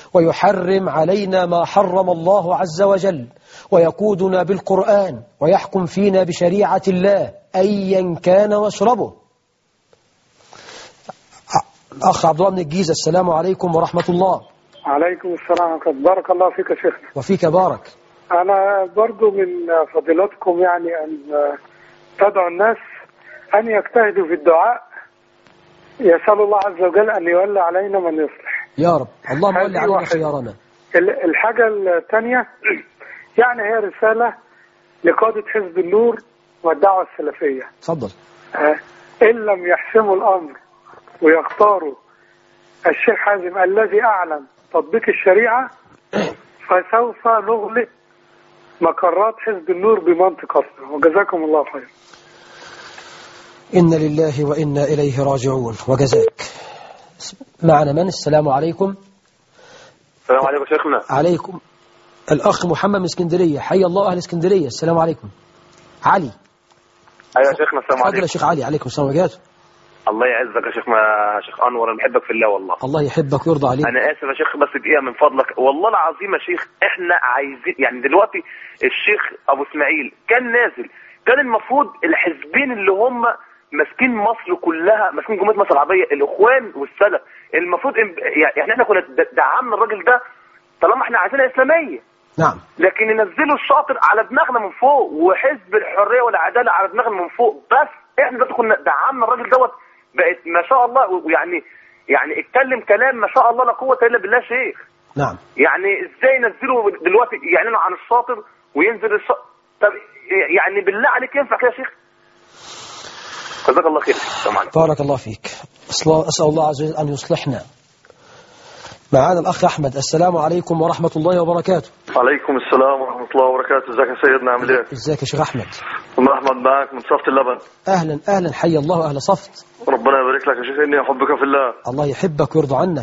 B: ويحرم علينا ما حرم الله عز وجل ويقودنا بالقرآن ويحكم فينا بشريعة الله أيا كان مشربه أخ عبد الله من الجيزة السلام عليكم ورحمة الله
G: عليكم السلام ورحمة الله بارك الله فيك يا شيخنا
B: وفيك بارك
G: أنا برضو من فضيلتكم يعني أن تدعو الناس أن يجتهدوا في الدعاء يسأل الله عز وجل أن يولى علينا من يصلح
B: يا رب اللهم ول
G: هذه
B: علينا
G: واحدة.
B: خيارنا
G: ال- الحاجة الثانية يعني هي رسالة لقادة حزب النور والدعوة السلفية
B: تفضل
G: آه، إن لم يحسموا الأمر ويختاروا الشيخ حازم الذي أعلن تطبيق الشريعة فسوف نغلق مقرات حزب النور بمنطق أصلا وجزاكم الله خير
B: إن لله وإنا إليه راجعون وجزاك معنا من السلام عليكم
E: السلام عليكم شيخنا
B: عليكم الأخ محمد من اسكندرية حي الله أهل اسكندرية السلام عليكم علي
E: ايوه يا شيخنا السلام
B: تفضل
E: عليكم
B: يا شيخ علي عليكم السلام وبركاته
E: الله يعزك يا شيخنا يا شيخ انور انا بحبك في الله والله
B: الله يحبك ويرضى عليك
E: انا اسف يا شيخ بس دقيقه من فضلك والله العظيم يا شيخ احنا عايزين يعني دلوقتي الشيخ ابو اسماعيل كان نازل كان المفروض الحزبين اللي هم ماسكين مصر كلها ماسكين جمهوريه مصر العربيه الاخوان والسلف المفروض إن- يعني احنا كنا د- دعمنا الراجل ده طالما احنا عايزينها اسلاميه
B: نعم
E: لكن ينزلوا الشاطر على دماغنا من فوق وحزب الحريه والعداله على دماغنا من فوق بس احنا دلوقتي كنا دعمنا الراجل دوت بقت ما شاء الله ويعني يعني اتكلم كلام ما شاء الله لا قوه الا بالله شيخ
B: نعم
E: يعني ازاي ينزلوا دلوقتي يعلنوا عن الشاطر وينزل الشاطر طب يعني بالله عليك ينفع كده يا شيخ جزاك الله خير السلام عليكم
B: بارك الله فيك أصل- أسأل الله عز وجل أن يصلحنا معانا الأخ أحمد السلام عليكم ورحمة الله وبركاته
I: عليكم السلام ورحمة الله وبركاته ازيك يا سيدنا عامل ايه؟
B: ازيك يا شيخ أحمد
I: أم أحمد معك من صفة اللبن
B: أهلا أهلا حي الله أهل صفت
I: ربنا يبارك لك يا شيخ إني أحبك في الله
B: الله يحبك ويرضى عنك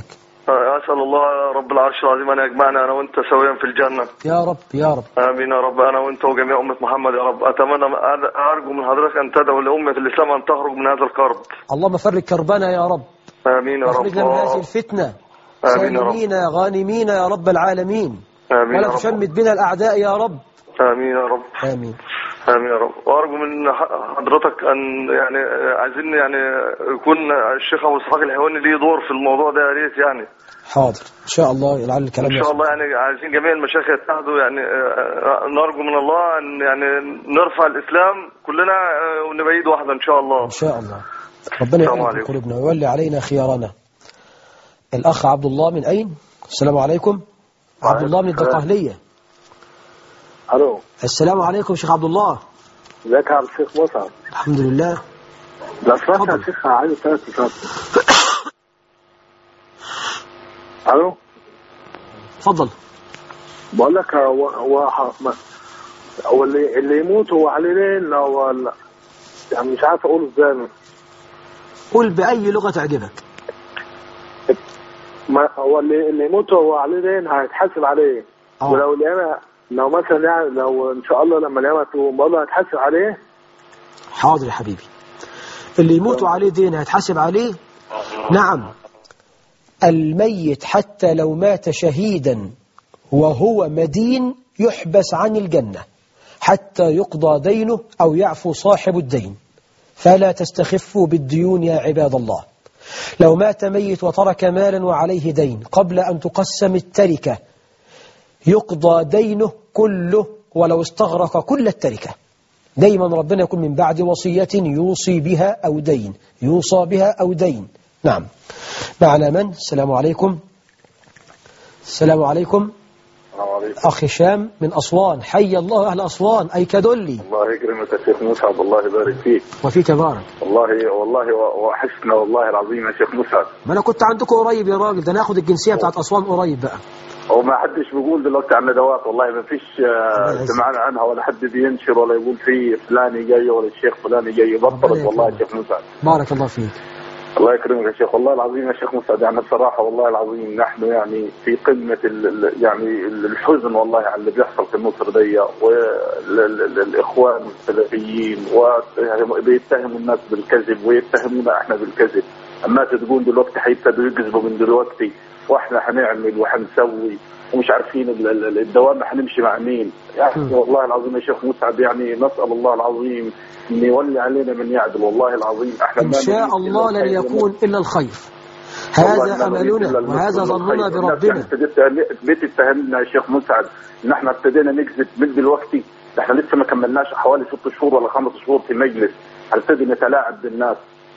I: أسأل الله رب العرش العظيم أن يجمعنا أنا وأنت سويا في الجنة
B: يا رب يا رب
I: آمين يا رب أنا وأنت وجميع أمة محمد يا رب أتمنى أرجو من حضرتك أن تدعو لأمة الإسلام أن تخرج من هذا الكرب
B: اللهم فرج كربنا يا رب
I: آمين يا رب
B: واخرجنا من هذه الفتنة
I: آمين يا رب.
B: سالمين غانمين يا رب العالمين
I: آمين يا
B: ولا
I: رب
B: تشمت بنا الأعداء يا رب
I: آمين يا رب
B: آمين
I: آمين يا رب وأرجو من ح- حضرتك أن يعني آه، عايزين يعني يكون الشيخ أبو إسحاق الحيواني ليه دور في الموضوع ده يا ريت يعني
B: حاضر إن شاء الله لعل الكلام
I: إن شاء
B: يصل.
I: الله يعني عايزين جميع المشايخ يتحدوا يعني آه، نرجو من الله أن يعني نرفع الإسلام كلنا آه، ونبقى إيد واحدة إن شاء الله
B: إن شاء الله ربنا
I: السلام
B: يعلم
I: عليكم.
B: قلوبنا ويولي علينا خيارنا الأخ عبد الله من أين؟ السلام عليكم عبد الله من الدقهلية
J: الو
B: السلام عليكم شيخ عبد الله
J: ازيك يا عبد الشيخ مصعب
B: الحمد لله
J: لو سمحت يا شيخ عايز ثلاث صفات الو
B: اتفضل
J: بقول لك هو هو ح- هو اللي اللي يموت هو عليه ليل هو لا يعني مش عارف اقوله ازاي
B: قل بأي لغة تعجبك
J: ما هو اللي اللي يموت هو عليه دين هيتحاسب عليه
B: آه.
J: ولو القيامة لو مثلا يعني لو ان شاء الله لما القيامة تقوم بقول له هيتحاسب عليه
B: حاضر يا حبيبي اللي يموتوا عليه دين هيتحاسب عليه نعم الميت حتى لو مات شهيدا وهو مدين يحبس عن الجنة حتى يقضى دينه أو يعفو صاحب الدين فلا تستخفوا بالديون يا عباد الله لو مات ميت وترك مالا وعليه دين قبل أن تقسم التركة يقضى دينه كله ولو استغرق كل التركة دايما ربنا يكون من بعد وصية يوصي بها أو دين يوصى بها أو دين نعم معنا من السلام عليكم السلام عليكم
J: السلام عليكم
B: أخ هشام من أسوان حي الله أهل أسوان أي كدلي
J: الله يكرمك يا شيخ مصعب الله يبارك فيك
B: وفيك بارك
J: والله والله وحشنا والله العظيم يا شيخ مصعب
B: ما أنا كنت عندكم قريب يا راجل ده أنا هاخد الجنسية بتاعت أسوان قريب بقى
J: هو ما حدش بيقول دلوقتي عن ندوات والله ما فيش آه،
B: الله
J: سمعنا عنها ولا حد بينشر ولا يقول في فلان جاي ولا الشيخ فلان جاي بطلت
B: ربنا
J: والله يا
B: يكرمك.
J: شيخ مسعد
B: بارك الله فيك
J: الله يكرمك يا شيخ والله العظيم يا شيخ مسعد يعني بصراحة والله العظيم نحن يعني في قمة ال ال- يعني ال- الحزن والله على اللي بيحصل في مصر دي والإخوان السلفيين وبيتهموا الناس بالكذب ويتهمونا احنا بالكذب اما تقول دلوقتي هيبتدوا يكذبوا من دلوقتي واحنا هنعمل وهنسوي ومش عارفين ال- ال- الدوام هنمشي مع مين يعني والله العظيم يا شيخ مسعد يعني نسأل الله العظيم ان يولي علينا من يعدل والله العظيم احنا
B: إن
J: ما
B: شاء
J: نريد
B: الله
J: إلا
B: لن
J: الخير
B: يكون إلا الخير
J: والله
B: هذا
J: إنما نريد إلا
B: أملنا
J: المسلم
B: وهذا ظننا
J: والخير. الناس يعني
B: بربنا
J: ابتديت بيت اتهمنا يا شيخ مسعد ان احنا ابتدينا نكذب من دلوقتي ده احنا لسه ما كملناش حوالي ست شهور ولا خمس شهور في مجلس هنبتدي نتلاعب بالناس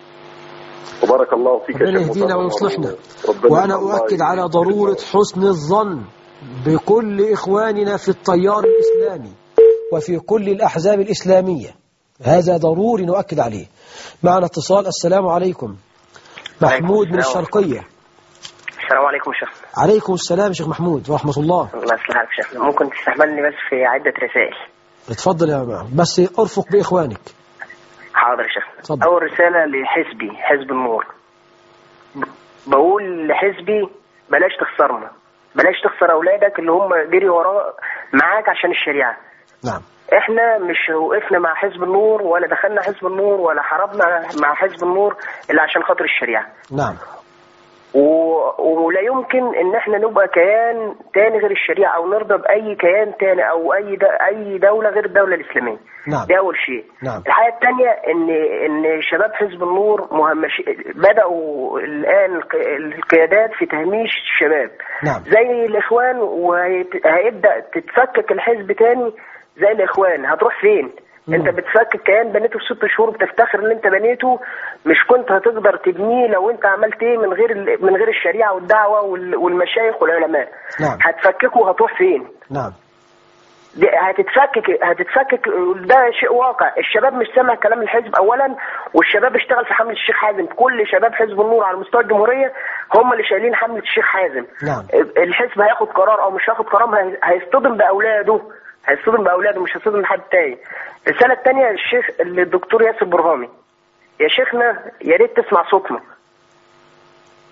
J: وبارك الله فيك يا
B: ربنا
J: شيخ
B: يهدينا
J: مسعد.
B: ويصلحنا
J: ربنا
B: وأنا
J: الله
B: أؤكد على
J: يهديك.
B: ضرورة حسن الظن بكل إخواننا في التيار الإسلامي وفي كل الأحزاب الإسلامية هذا ضروري نؤكد عليه معنا اتصال السلام عليكم محمود من
K: السلام.
B: الشرقية
K: السلام عليكم شيخ
B: عليكم السلام يا شيخ محمود ورحمة الله
K: الله يصلحك شيخ ممكن تستحملني بس في عدة رسائل
B: اتفضل يا جماعة بس ارفق بإخوانك
K: حاضر يا شيخ
B: اتفضل.
K: أول رسالة لحزبي حزب النور ب- بقول لحزبي بلاش تخسرنا بلاش تخسر أولادك اللي هم جري وراه معاك عشان الشريعة
B: نعم
K: احنا مش وقفنا مع حزب النور ولا دخلنا حزب النور ولا حاربنا مع حزب النور الا عشان خاطر الشريعة
B: نعم
K: و... ولا يمكن ان احنا نبقى كيان تاني غير الشريعه او نرضى باي كيان تاني او اي د... اي دوله غير الدوله الاسلاميه
B: نعم
K: دي اول شيء
B: نعم
K: الحاجه الثانيه ان ان شباب حزب النور مهمش بداوا الان الق- القيادات في تهميش الشباب
B: نعم
K: زي الاخوان وهيبدا تتفكك الحزب تاني زي الاخوان هتروح فين انت بتفكك كيان بنيته في ست شهور بتفتخر ان انت بنيته مش كنت هتقدر تبنيه لو انت عملت ايه من غير ال- من غير الشريعه والدعوه وال- والمشايخ والعلماء
B: نعم
K: هتفككه وهتروح فين
B: نعم
K: دي هتتفكك هتتفكك ده شيء واقع الشباب مش سامع كلام الحزب اولا والشباب اشتغل في حمله الشيخ حازم كل شباب حزب النور على مستوى الجمهوريه هم اللي شايلين حمله الشيخ حازم
B: نعم
K: الحزب هياخد قرار او مش هياخد قرار هي- هيصطدم باولاده هيصطدم باولاده مش هيصطدم بحد تاني الرساله الثانيه للشيخ للدكتور ياسر برهامي يا شيخنا يا ريت تسمع صوتنا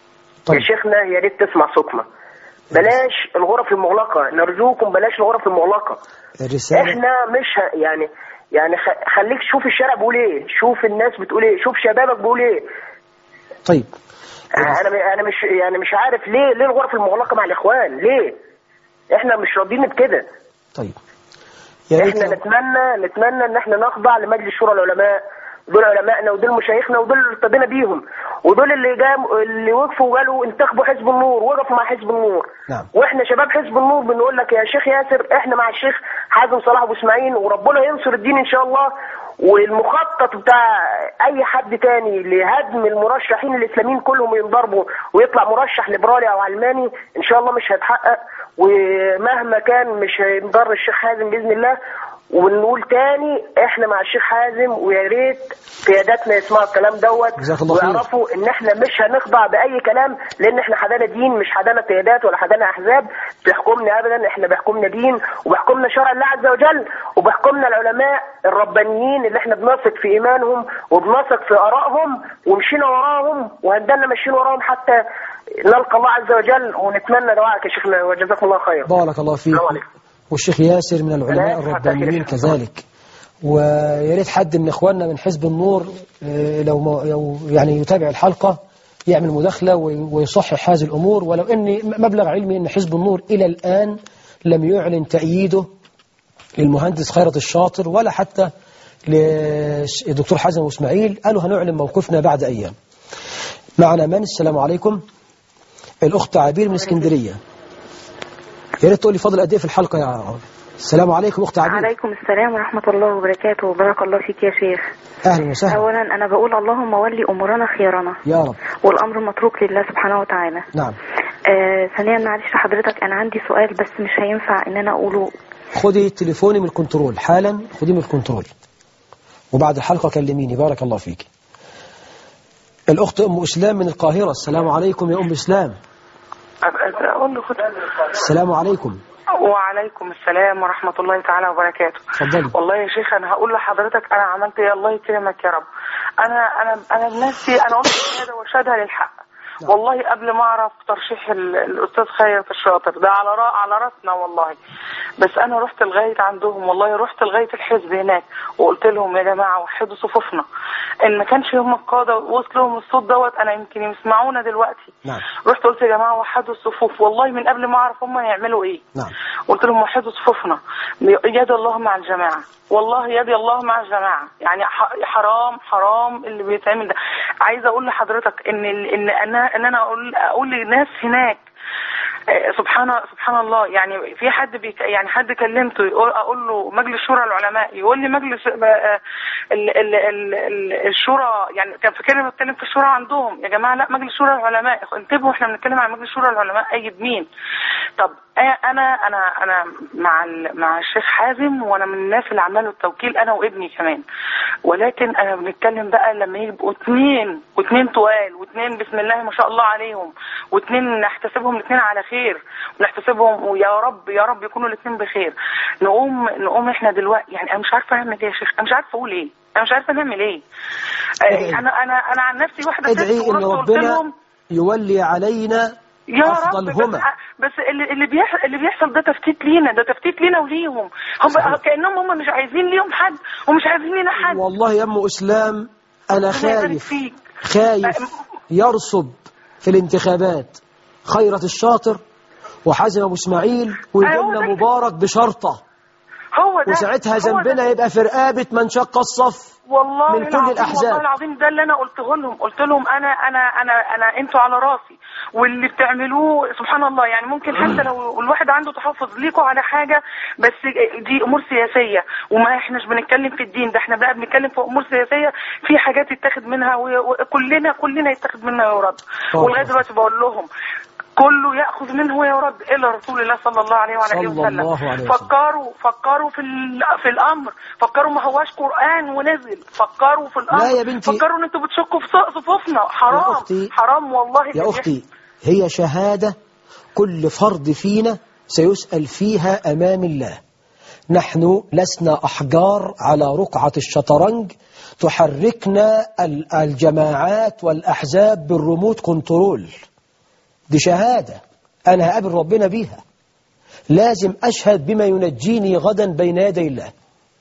K: يا شيخنا يا ريت تسمع صوتنا بلاش الغرف المغلقة نرجوكم بلاش الغرف المغلقة
B: الرسالة
K: احنا مش ه... يعني يعني خ- خليك شوف الشارع بيقول ايه شوف الناس بتقول ايه شوف شبابك بيقول ايه
B: طيب
K: انا انا مش يعني مش عارف ليه ليه الغرف المغلقة مع الاخوان ليه احنا مش راضيين بكده
B: طيب يا ريت
K: احنا
B: لو-
K: نتمنى نتمنى ان احنا نخضع لمجلس شورى العلماء دول علمائنا ودول مشايخنا ودول اللي ارتضينا بيهم ودول اللي جام اللي وقفوا وقالوا انتخبوا حزب النور وقفوا مع حزب النور
B: نعم
K: واحنا شباب حزب النور بنقول لك يا شيخ ياسر احنا مع الشيخ حازم صلاح ابو اسماعيل وربنا ينصر الدين ان شاء الله والمخطط بتاع اي حد تاني لهدم المرشحين الاسلاميين كلهم ينضربوا ويطلع مرشح ليبرالي او علماني ان شاء الله مش هيتحقق ومهما كان مش هينضر الشيخ حازم باذن الله ونقول تاني احنا مع الشيخ حازم ويا ريت قياداتنا يسمعوا الكلام دوت
B: جزاك الله خير.
K: ويعرفوا ان احنا مش هنخضع باي كلام لان احنا حدانا دين مش حدانا قيادات ولا حدانا احزاب بيحكمنا ابدا احنا بيحكمنا دين وبيحكمنا شرع الله عز وجل وبيحكمنا العلماء الربانيين اللي احنا بنثق في ايمانهم وبنثق في ارائهم ومشينا وراهم وهندلنا ماشيين وراهم حتى نلقى الله عز وجل ونتمنى دعائك يا شيخنا وجزاكم الله خير
B: بارك الله فيك والشيخ ياسر من العلماء الربانيين كذلك ويا ريت حد من اخواننا من حزب النور آه، لو ما- لو يعني يتابع الحلقة يعمل مداخلة وي- ويصحح هذه الأمور ولو أن مبلغ علمي أن حزب النور إلى الآن لم يعلن تأييده للمهندس خيرت الشاطر ولا حتى للدكتور حازم واسماعيل قالوا هنعلن موقفنا بعد أيام معنا من السلام عليكم الأخت عبير من اسكندرية يا ريت تقول لي فضل قد ايه في الحلقة يا عبير السلام عليكم أخت عبير
L: عليكم السلام ورحمة الله وبركاته وبارك الله فيك يا شيخ
B: أهلا وسهلا
L: أولا أنا بقول اللهم ولي أمورنا خيارنا
B: يا رب
L: والأمر متروك لله سبحانه وتعالى
B: نعم
L: آه ثانيا معلش لحضرتك أنا عندي سؤال بس مش هينفع إن أنا أقوله
B: خدي تليفوني من الكنترول حالا خدي من الكنترول وبعد الحلقة كلميني بارك الله فيك الأخت أم إسلام من القاهرة السلام عليكم يا أم إسلام
F: أقول له خد
B: السلام عليكم
F: وعليكم السلام ورحمة الله تعالى وبركاته
B: اتفضلي
F: والله يا شيخ أنا هقول لحضرتك أنا عملت إيه الله يكرمك يا رب أنا أنا أنا بنفسي أنا قلت الشهادة وشهادها للحق والله قبل ما أعرف ترشيح ال- الأستاذ خيرت الشاطر ده على را على راسنا والله بس أنا رحت لغاية عندهم والله رحت لغاية الحزب هناك وقلت لهم يا جماعة وحدوا صفوفنا إن ما كانش هم القادة وصلهم الصوت دوت أنا يمكن يسمعونا دلوقتي
B: نعم
F: رحت قلت يا جماعة وحدوا الصفوف والله من قبل ما أعرف هم هيعملوا إيه
B: نعم
F: قلت لهم وحدوا صفوفنا يد الله مع الجماعة والله يد الله مع الجماعة يعني ح- حرام حرام اللي بيتعمل ده عايزة أقول لحضرتك إن ال- إن أنا إن أنا أقول أقول لناس هناك آه، سبحان سبحان الله يعني في حد بيك يعني حد كلمته يقول اقول له مجلس شورى العلماء يقول لي مجلس آه، آه، ال ال ال ال الشورى يعني كان فاكرني بتكلم في الشورى عندهم يا جماعه لا مجلس شورى العلماء انتبهوا احنا بنتكلم عن مجلس شورى العلماء ايد مين طب آه، انا انا انا مع ال- مع الشيخ حازم وانا من الناس اللي عملوا التوكيل انا وابني كمان ولكن انا بنتكلم بقى لما يبقوا اثنين واثنين طوال واثنين بسم الله ما شاء الله عليهم واثنين نحتسبهم الاثنين على خير ونحتسبهم ويا رب يا رب يكونوا الاثنين بخير نقوم نقوم احنا دلوقتي يعني انا مش عارفه اعمل ايه يا شيخ انا مش عارفه اقول ايه انا مش عارفه نعمل ايه آه، انا انا انا عن نفسي واحده ست
B: ادعي إن
F: ورحت قلت
B: ربنا
F: لهم
B: يولي علينا
F: يا رب
B: أفضلهما.
F: بس, بس اللي اللي بيحصل اللي بيحصل ده تفتيت لينا ده تفتيت لينا وليهم هم كانهم هم مش عايزين ليهم حد ومش عايزين لينا حد
B: والله يا أم إسلام أنا
F: ربنا يبارك
B: خايف
F: فيك.
B: خايف يرصد في الانتخابات خيرة الشاطر وحازم أبو إسماعيل ويجينا مبارك بشرطة
F: هو ده
B: وساعتها
F: هو
B: ذنبنا
F: ده.
B: يبقى في رقابة من شق الصف
F: والله
B: من كل
F: العظيم
B: الأحزاب.
F: والله العظيم ده اللي انا قلته لهم قلت لهم انا انا انا انا انتوا على راسي واللي بتعملوه سبحان الله يعني ممكن حتى لو الواحد عنده تحفظ ليكوا على حاجه بس دي امور سياسيه وما احناش بنتكلم في الدين ده احنا بقى بنتكلم في امور سياسيه في حاجات يتاخد منها و- وكلنا كلنا يتاخد منها ويرد
B: طبعا.
F: ولغايه دلوقتي بقول لهم كله ياخذ منه ويرد الا رسول الله صلى الله عليه وعلى اله
B: صلى
F: وسلم
B: الله عليه وسلم.
F: فكروا فكروا في ال- في الامر فكروا ما هواش قران ونزل فكروا في الامر
B: لا يا بنتي.
F: فكروا ان انتوا بتشكوا في ص- صفوفنا حرام
B: يا أختي.
F: حرام والله اللي
B: يا أختي هي شهادة كل فرد فينا سيسأل فيها أمام الله نحن لسنا أحجار على رقعة الشطرنج تحركنا ال- الجماعات والأحزاب بالريموت كنترول دي شهادة أنا هقابل ربنا بيها لازم أشهد بما ينجيني غدا بين يدي الله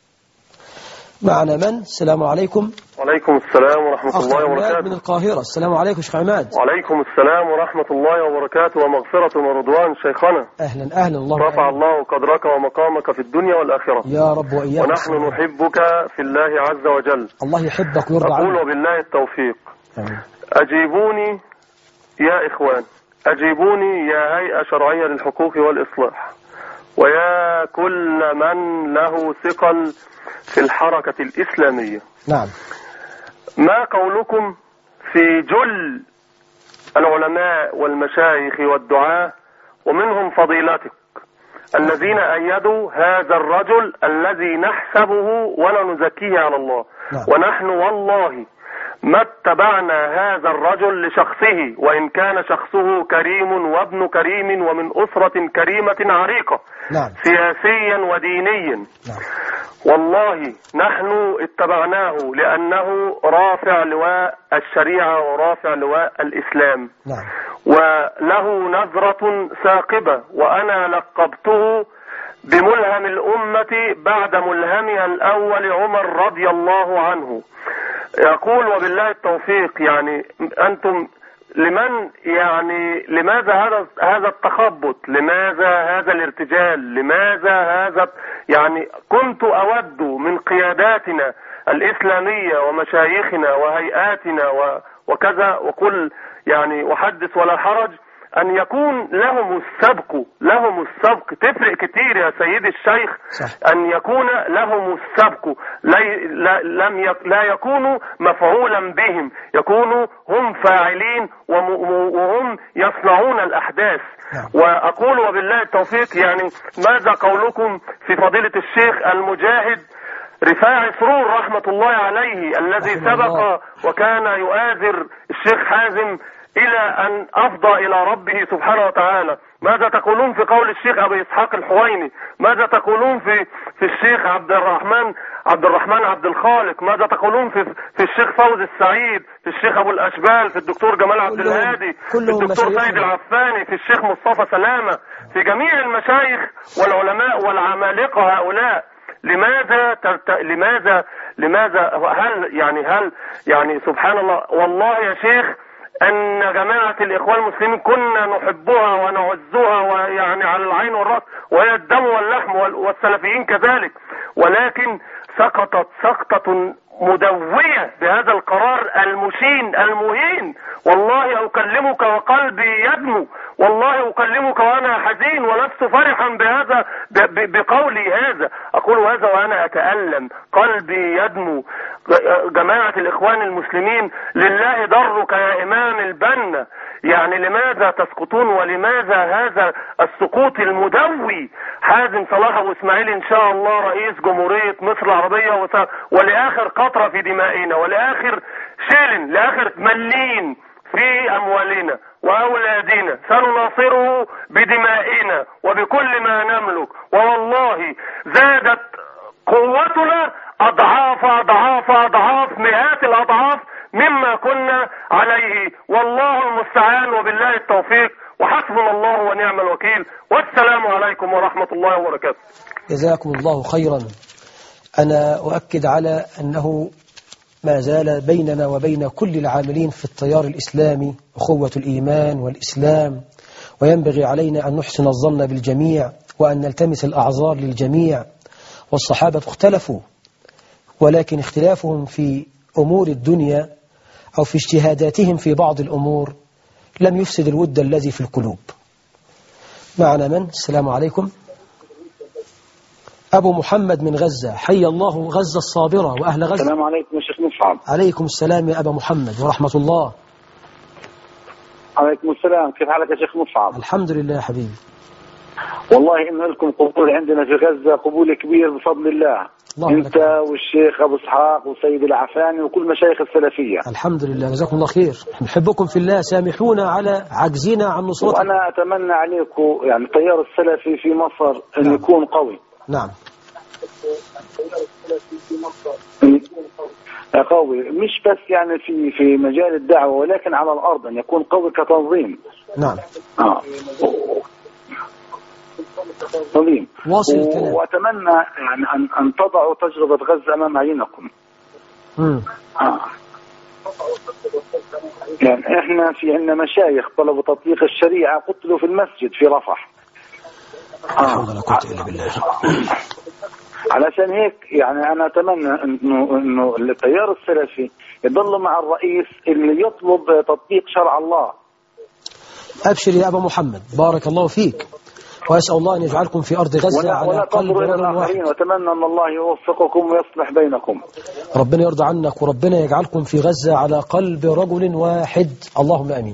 B: معنا من السلام عليكم
M: وعليكم السلام ورحمة
B: أخ
M: الله
B: عماد
M: وبركاته
B: من القاهرة السلام عليكم شيخ عماد
M: وعليكم السلام ورحمة الله وبركاته ومغفرة ورضوان شيخنا
B: أهلا أهلا الله
M: رفع الله قدرك ومقامك في الدنيا والآخرة
B: يا رب وإياك
M: ونحن
B: السلام.
M: نحبك في الله عز وجل
B: الله يحبك ويرضى
M: أقول
B: عنك
M: وبالله التوفيق
B: آمين.
M: أجيبوني يا إخوان أجيبوني يا هيئة شرعية للحقوق والإصلاح ويا كل من له ثقل في الحركة الإسلامية
B: نعم
M: ما قولكم في جل العلماء والمشايخ والدعاة ومنهم فضيلتك الذين أيدوا هذا الرجل الذي نحسبه ولا نزكيه على الله
B: نعم.
M: ونحن والله ما اتبعنا هذا الرجل لشخصه وإن كان شخصه كريم وابن كريم ومن أسرة كريمة عريقة
B: نعم
M: سياسيا ودينيا
B: نعم
M: والله نحن اتبعناه لأنه رافع لواء الشريعة ورافع لواء الإسلام
B: نعم
M: وله نظرة ثاقبة وأنا لقبته بملهم الأمة بعد ملهمها الأول عمر رضي الله عنه يقول وبالله التوفيق يعني أنتم لمن يعني لماذا هذا هذا التخبط لماذا هذا الارتجال لماذا هذا يعني كنت أود من قياداتنا الإسلامية ومشايخنا وهيئاتنا و- وكذا وكل يعني وحدث ولا حرج أن يكون لهم السبق لهم السبق تفرق كتير يا سيدي الشيخ
B: صح.
M: أن يكون لهم السبق لا لا لم يك لا يكونوا مفعولا بهم يكونوا هم فاعلين وم- وهم يصنعون الأحداث
B: نعم.
M: وأقول وبالله التوفيق يعني ماذا قولكم في فضيلة الشيخ المجاهد رفاعي سرور رحمة الله عليه الذي
B: رحمه الله.
M: سبق وكان يؤازر الشيخ حازم إلى أن أفضى إلى ربه سبحانه وتعالى ماذا تقولون في قول الشيخ أبي إسحاق الحويني ماذا تقولون في في الشيخ عبد الرحمن عبد الرحمن عبد الخالق ماذا تقولون في في الشيخ فوزي السعيد في الشيخ أبو الأشبال في الدكتور جمال عبد
B: كلهم-
M: الهادي في
B: كلهم
M: الدكتور
B: مشايخنا.
M: سيد العفاني في الشيخ مصطفى سلامة في جميع المشايخ والعلماء والعمالقة هؤلاء لماذا ترت... لماذا لماذا هل يعني هل يعني سبحان الله والله يا شيخ أن جماعة الإخوان المسلمين كنا نحبها ونعزها ويعني على العين والرأس وهي الدم واللحم وال- والسلفيين كذلك ولكن سقطت سقطة مدوية بهذا القرار المشين المهين والله أكلمك وقلبي يدمو والله أكلمك وأنا حزين ولست فرحا بهذا ب- ب- بقولي هذا أقول هذا وأنا أتألم قلبي يدمو ج- جماعة الإخوان المسلمين لله ضرك يا إمام البنا يعني لماذا تسقطون ولماذا هذا السقوط المدوي حازم صلاح أبو إسماعيل إن شاء الله رئيس جمهورية مصر العربية وس- ولآخر قطرة في دمائنا ولآخر شيل لآخر ملين في أموالنا وأولادنا سنناصره بدمائنا وبكل ما نملك ووالله زادت قوتنا أضعاف أضعاف أضعاف مئات الأضعاف مما كنا عليه والله المستعان وبالله التوفيق وحسبنا الله ونعم الوكيل والسلام عليكم ورحمة الله وبركاته
B: جزاكم الله خيرا أنا أؤكد على أنه ما زال بيننا وبين كل العاملين في التيار الإسلامي أخوة الإيمان والإسلام وينبغي علينا أن نحسن الظن بالجميع وأن نلتمس الأعذار للجميع والصحابة اختلفوا ولكن اختلافهم في أمور الدنيا أو في اجتهاداتهم في بعض الأمور لم يفسد الود الذي في القلوب معنا من؟ السلام عليكم أبو محمد من غزة حي الله غزة الصابرة وأهل غزة
N: السلام عليكم يا شيخ مصعب
B: عليكم السلام يا أبا محمد ورحمة الله
N: عليكم السلام كيف حالك يا شيخ مصعب
B: الحمد لله يا حبيبي
N: والله إن لكم قبول عندنا في غزة قبول كبير بفضل الله
B: اللهم
N: انت والشيخ ابو اسحاق والسيد العفاني وكل مشايخ السلفيه
B: الحمد لله جزاكم الله خير نحبكم في الله سامحونا على عجزنا عن نصرتكم
N: وانا اتمنى عليكم يعني التيار السلفي في مصر ان يكون قوي
B: نعم
N: قوي مش بس يعني في في مجال الدعوة ولكن على الأرض أن يكون قوي كتنظيم
B: نعم
N: آه. تنظيم
B: واصل
N: و-
B: الكلام.
N: وأتمنى يعني أن أن تضعوا تجربة غزة أمام عينكم
B: مم.
N: آه. يعني احنا في عندنا مشايخ طلبوا تطبيق الشريعة قتلوا في المسجد في رفح آه. علشان هيك يعني انا اتمنى انه انه التيار السلفي يضل مع الرئيس اللي يطلب تطبيق شرع الله
B: أبشر يا أبا محمد بارك الله فيك وأسأل الله أن يجعلكم في أرض غزة
N: ولا,
B: على
N: ولا
B: قلب
N: تنظروا الى
B: رجل واحد
N: الاخرين واتمنى ان الله يوفقكم ويصلح بينكم
B: ربنا يرضى عنك وربنا يجعلكم في غزة على قلب رجل واحد اللهم أمين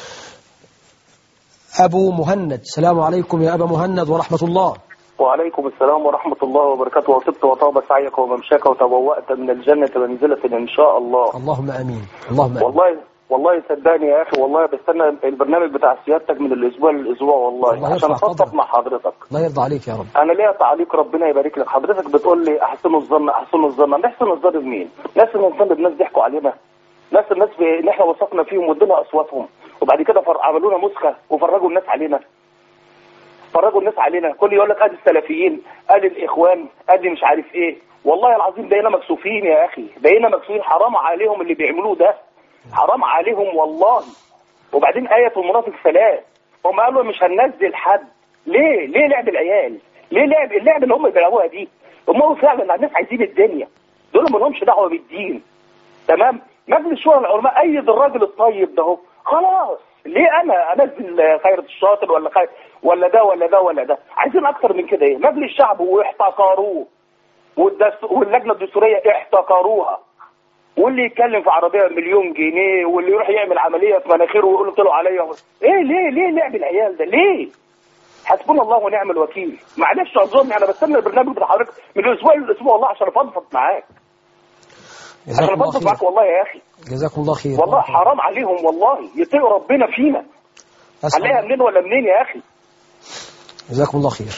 B: أبو مهند السلام عليكم يا أبا مهند ورحمة الله
O: وعليكم السلام ورحمة الله وبركاته وطبت وطاب سعيك وممشاك وتبوأت من الجنة منزلة إن شاء الله
B: اللهم أمين اللهم أمين
O: والله والله صدقني يا أخي والله بستنى البرنامج بتاع سيادتك من الأسبوع للأسبوع والله
B: الله
O: عشان
B: يرفع
O: أفضفض مع حضرتك
B: الله يرضى عليك يا رب
O: أنا ليا تعليق ربنا يبارك لك حضرتك بتقول لي أحسنوا الظن أحسنوا الظن نحسن الظن بمين؟ ناس الإنسان الناس ضحكوا علينا ناس الناس ب- اللي احنا وثقنا فيهم وادينا أصواتهم وبعد كده فر... عملوا لنا مسخة وفرجوا الناس علينا فرجوا الناس علينا كل يقول لك ادي السلفيين ادي الاخوان ادي مش عارف ايه والله العظيم بقينا مكسوفين يا اخي بقينا مكسوفين حرام عليهم اللي بيعملوه ده حرام عليهم والله وبعدين آية المنافق ثلاث هم قالوا مش هننزل حد ليه ليه لعب العيال ليه لعب اللعب اللي هم بيلعبوها دي هم هو فعلا الناس عايزين الدنيا دول ما لهمش دعوه بالدين تمام مجلس شورى العلماء ايد الراجل الطيب ده اهو خلاص ليه انا انزل خيرة الشاطر ولا خير ولا ده ولا ده ولا ده عايزين اكتر من كده ايه مجلس الشعب واحتكروه والدست- واللجنه الدستوريه احتكروها واللي يتكلم في عربيه مليون جنيه واللي يروح يعمل عمليه في مناخيره ويقول طلعوا عليا ايه ليه ليه لعب العيال ده ليه حسبنا الله ونعم الوكيل معلش اعذرني انا بستنى البرنامج بتاع حضرتك من الاسبوع للاسبوع والله عشان افضفض معاك عشان
B: جزاكم الله
O: افضفض
B: خير
O: معاك والله يا اخي
B: جزاكم الله خير
O: والله حرام عليهم والله يطيعوا ربنا فينا
B: أسأل
O: عليها منين ولا منين يا اخي
B: جزاكم الله خير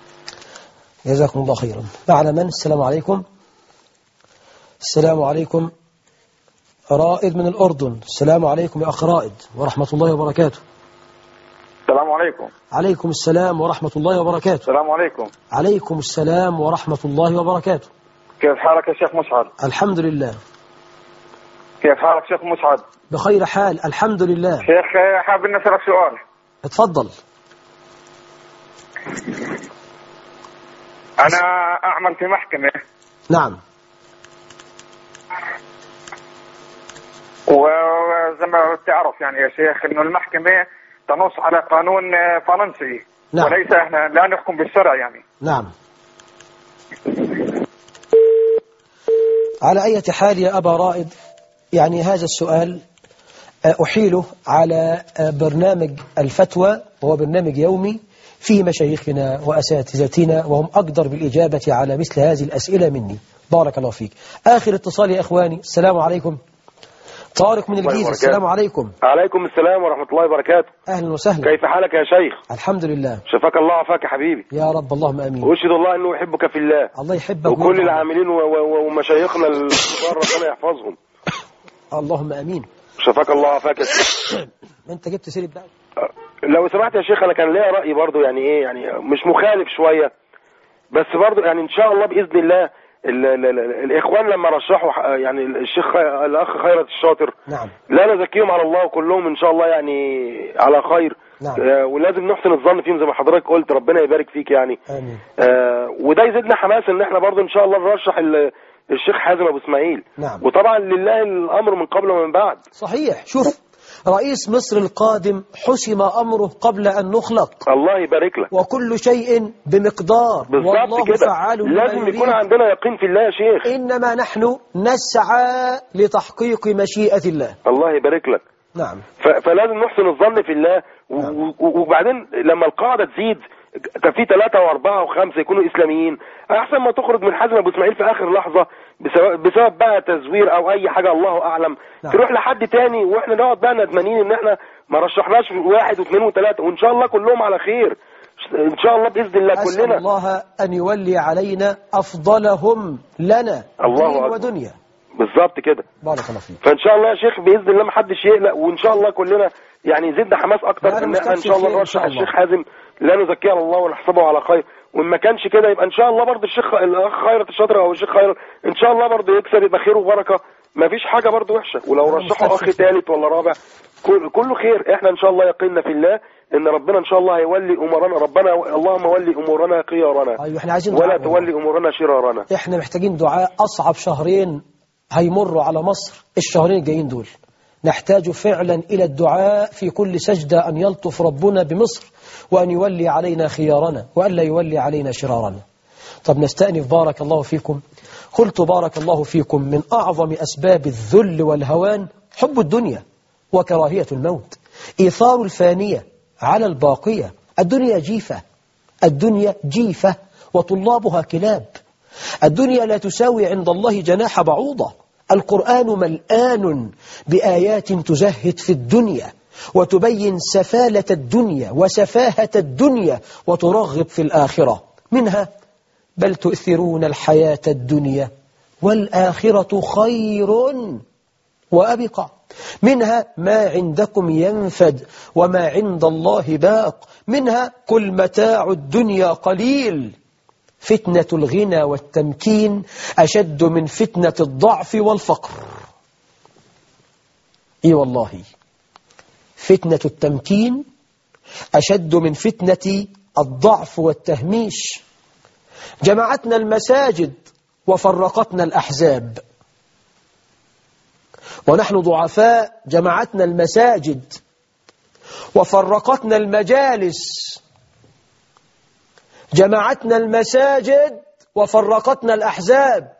B: جزاكم الله خيرا معنا من السلام عليكم السلام عليكم رائد من الأردن السلام عليكم يا أخ رائد ورحمة الله وبركاته
P: السلام عليكم
B: عليكم السلام ورحمة الله وبركاته
P: السلام عليكم
B: عليكم السلام ورحمة الله وبركاته
P: كيف حالك يا شيخ مسعد
B: الحمد لله
P: كيف حالك شيخ مسعد
B: بخير حال الحمد لله
P: شيخ آه، حابب نسألك سؤال
B: اتفضل
P: أنا أعمل في محكمة
B: نعم
P: وزي ما تعرف يعني يا شيخ إنه المحكمة تنص على قانون آه، فرنسي
B: نعم.
P: وليس إحنا لا نحكم بالشرع يعني
B: نعم على أي حال يا أبا رائد يعني هذا السؤال آه، أحيله على آه، برنامج الفتوى وهو برنامج يومي فيه مشايخنا وأساتذتنا وهم أقدر بالإجابة على مثل هذه الأسئلة مني بارك الله فيك آخر اتصال يا إخواني السلام عليكم طارق من
Q: الله
B: الجيزة
Q: وبركاته.
B: السلام عليكم
Q: عليكم السلام ورحمة الله وبركاته
B: أهلا وسهلا
Q: كيف حالك يا شيخ
B: الحمد لله
Q: شفاك الله وعافاك يا حبيبي
B: يا رب اللهم أمين
Q: واشهد الله انه يحبك في الله
B: الله يحبك
Q: وكل
B: ويرضى
Q: العاملين و- و- ومشايخنا الكبار ربنا يحفظهم
B: اللهم أمين
Q: شفاك الله وعافاك يا شيخ
B: أنت جبت سيرة بقى
Q: لو سمحت يا شيخ انا كان ليا رأي برضو يعني ايه يعني مش مخالف شوية بس برضو يعني ان شاء الله بإذن الله ال ال ال الاخوان لما رشحوا ح- يعني الشيخ خي- الاخ خيرت الشاطر
B: نعم
Q: لا نزكيهم على الله وكلهم ان شاء الله يعني على خير
B: نعم.
Q: آه ولازم نحسن الظن فيهم زي ما حضرتك قلت ربنا يبارك فيك يعني
B: آمين
Q: آه وده يزيدنا حماس ان احنا برضو ان شاء الله نرشح ال- الشيخ حازم ابو اسماعيل
B: نعم
Q: وطبعا لله الامر من قبل ومن بعد
B: صحيح شوف رئيس مصر القادم حسم أمره قبل أن نخلق
Q: الله يبارك لك
B: وكل شيء بمقدار والله
Q: بالظبط كده
B: فعال لما
Q: لازم
B: يريد.
Q: يكون عندنا يقين في الله يا شيخ
B: إنما نحن نسعى لتحقيق مشيئة الله
Q: الله يبارك لك
B: نعم
Q: ف- فلازم نحسن الظن في الله و- و- وبعدين لما القاعدة تزيد كان في ثلاثة وأربعة وخمسة يكونوا إسلاميين أحسن ما تخرج من حازم أبو إسماعيل في آخر لحظة بسبب, بسبب بقى تزوير أو أي حاجة الله أعلم
B: نعم.
Q: تروح لحد تاني وإحنا نقعد بقى ندمانين إن إحنا ما رشحناش واحد واثنين وثلاثة وإن شاء الله كلهم على خير ان شاء الله باذن الله
B: أسأل
Q: كلنا
B: الله أن يولي علينا أفضلهم لنا
Q: الله
B: دين
Q: أكبر.
B: ودنيا
Q: بالظبط كده
B: بارك الله فيك
Q: فان شاء الله يا شيخ باذن الله ما حدش يقلق وان شاء الله كلنا يعني يزيدنا حماس اكتر
B: لا، أنا
Q: ان احنا ان
B: مستبشر
Q: شاء الله
B: خير إن
Q: نرشح
B: شاء الله.
Q: الشيخ حازم لا نزكيه على الله ونحسبه على خير وان ما كانش كده يبقى ان شاء الله برضه الشيخ الاخ خيرت الشاطر او الشيخ خير ان شاء الله برضه يكسب يبقى خير وبركه ما فيش حاجه برضه وحشه ولو رشحوا اخ ثالث ولا رابع كل- كله خير احنا ان شاء الله يقيننا في الله ان ربنا ان شاء الله هيولي امورنا ربنا اللهم ولي امورنا خيارنا
B: أيوة احنا عايزين
Q: ولا
B: دعاء
Q: تولي امورنا شرارنا
B: احنا محتاجين دعاء أصعب شهرين هيمروا على مصر الشهرين الجايين دول نحتاج فعلا إلى الدعاء في كل سجدة أن يلطف ربنا بمصر وأن يولي علينا خيارنا وأن لا يولي علينا شرارنا طب نستأنف بارك الله فيكم قلت بارك الله فيكم من أعظم أسباب الذل والهوان حب الدنيا وكراهية الموت إيثار الفانية على الباقية الدنيا جيفة الدنيا جيفة وطلابها كلاب الدنيا لا تساوي عند الله جناح بعوضة القرآن ملآن بآيات تزهد في الدنيا وتبين سفالة الدنيا وسفاهة الدنيا وترغب في الآخرة منها بل تؤثرون الحياة الدنيا والآخرة خير وأبقى منها ما عندكم ينفد وما عند الله باق منها كل متاع الدنيا قليل فتنة الغنى والتمكين أشد من فتنة الضعف والفقر إي والله فتنة التمكين أشد من فتنة الضعف والتهميش جمعتنا المساجد وفرقتنا الأحزاب ونحن ضعفاء جمعتنا المساجد وفرقتنا المجالس جمعتنا المساجد وفرقتنا الأحزاب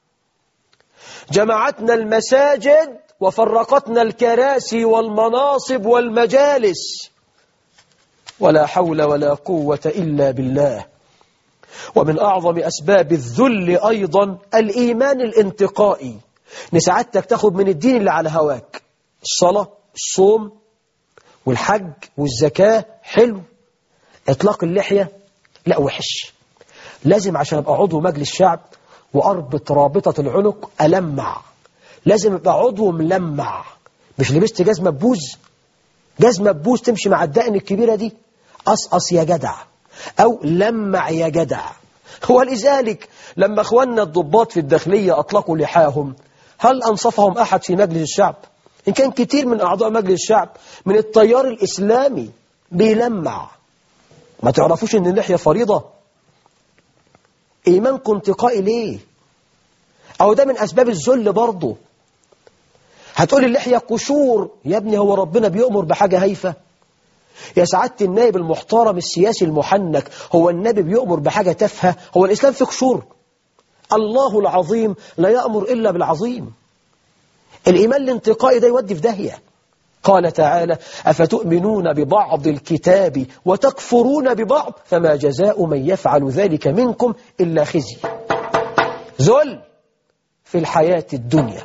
B: جمعتنا المساجد وفرقتنا الكراسي والمناصب والمجالس ولا حول ولا قوة إلا بالله ومن أعظم أسباب الذل أيضا الإيمان الانتقائي نساعدتك تاخد من الدين اللي على هواك الصلاة الصوم والحج والزكاة حلو إطلاق اللحية لا وحش لازم عشان أبقى عضو مجلس شعب وأربط رابطة العنق ألمع لازم أبقى عضو ملمع مش لبست جزمة ببوز جزمة ببوز تمشي مع الدقن الكبيرة دي قصقص يا جدع أو لمع يا جدع ولذلك لما أخواننا الضباط في الداخلية أطلقوا لحاهم هل أنصفهم أحد في مجلس الشعب إن كان كتير من أعضاء مجلس الشعب من التيار الإسلامي بيلمع ما تعرفوش ان اللحية فريضة ايمانكم انتقائي ليه او ده من اسباب الذل برضه هتقول اللحية قشور يا ابني هو ربنا بيؤمر بحاجة هايفة يا سعادة النائب المحترم السياسي المحنك هو النبي بيؤمر بحاجة تافهة هو الإسلام في قشور الله العظيم لا يأمر إلا بالعظيم الإيمان الانتقائي ده يودي في داهية قال تعالى أفتؤمنون ببعض الكتاب وتكفرون ببعض فما جزاء من يفعل ذلك منكم إلا خزي ذل في الحياة الدنيا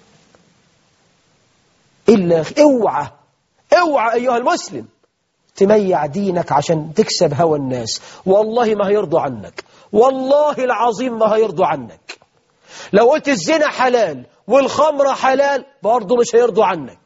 B: إلا اوعى اوعى أيها المسلم تميع دينك عشان تكسب هوى الناس والله ما هيرضوا عنك والله العظيم ما هيرضوا عنك لو قلت الزنا حلال والخمر حلال برضه مش هيرضوا عنك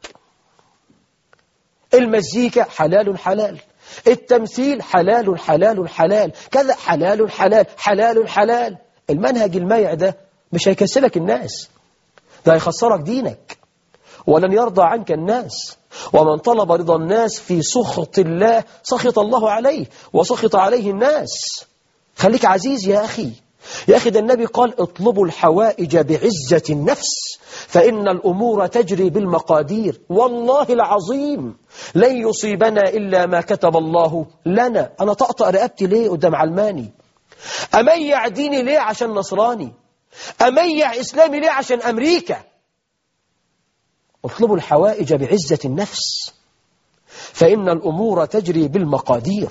B: المزيكا حلال حلال التمثيل حلال حلال حلال كذا حلال حلال حلال حلال المنهج المايع ده مش هيكسبك الناس ده هيخسرك دينك ولن يرضى عنك الناس ومن طلب رضا الناس في سخط الله سخط الله عليه وسخط عليه الناس خليك عزيز يا أخي يا أخي ده النبي قال اطلبوا الحوائج بعزة النفس فإن الأمور تجري بالمقادير والله العظيم لن يصيبنا إلا ما كتب الله لنا أنا طقطق رقبتي ليه قدام علماني أميع ديني ليه عشان نصراني أميع إسلامي ليه عشان أمريكا اطلبوا الحوائج بعزة النفس فإن الأمور تجري بالمقادير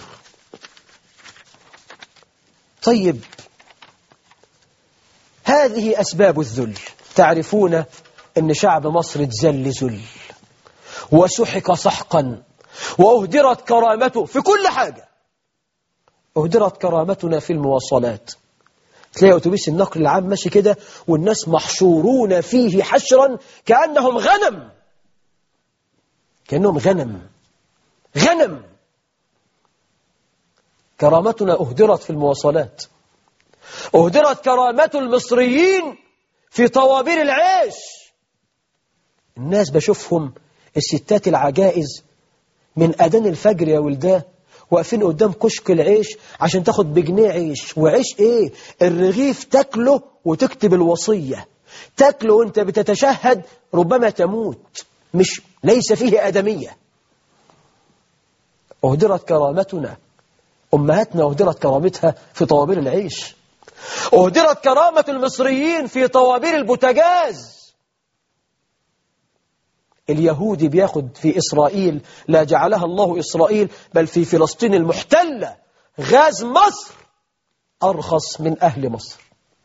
B: طيب هذه أسباب الذل تعرفون أن شعب مصر اتذل ذل وسحق سحقا وأهدرت كرامته في كل حاجة اهدرت كرامتنا في المواصلات تلاقي أتوبيس النقل العام ماشي كده والناس محشورون فيه حشرا كأنهم غنم كأنهم غنم غنم كرامتنا أهدرت في المواصلات أهدرت كرامة المصريين في طوابير العيش الناس بشوفهم الستات العجائز من أذان الفجر يا ولداه واقفين قدام كشك العيش عشان تاخد بجنيه عيش وعيش ايه الرغيف تاكله وتكتب الوصية تاكله وانت بتتشهد ربما تموت مش ليس فيه آدمية أهدرت كرامتنا أمهاتنا أهدرت كرامتها في طوابير العيش أهدرت كرامة المصريين في طوابير البوتاجاز اليهودي بياخد في إسرائيل لا جعلها الله إسرائيل بل في فلسطين المحتلة غاز مصر أرخص من أهل مصر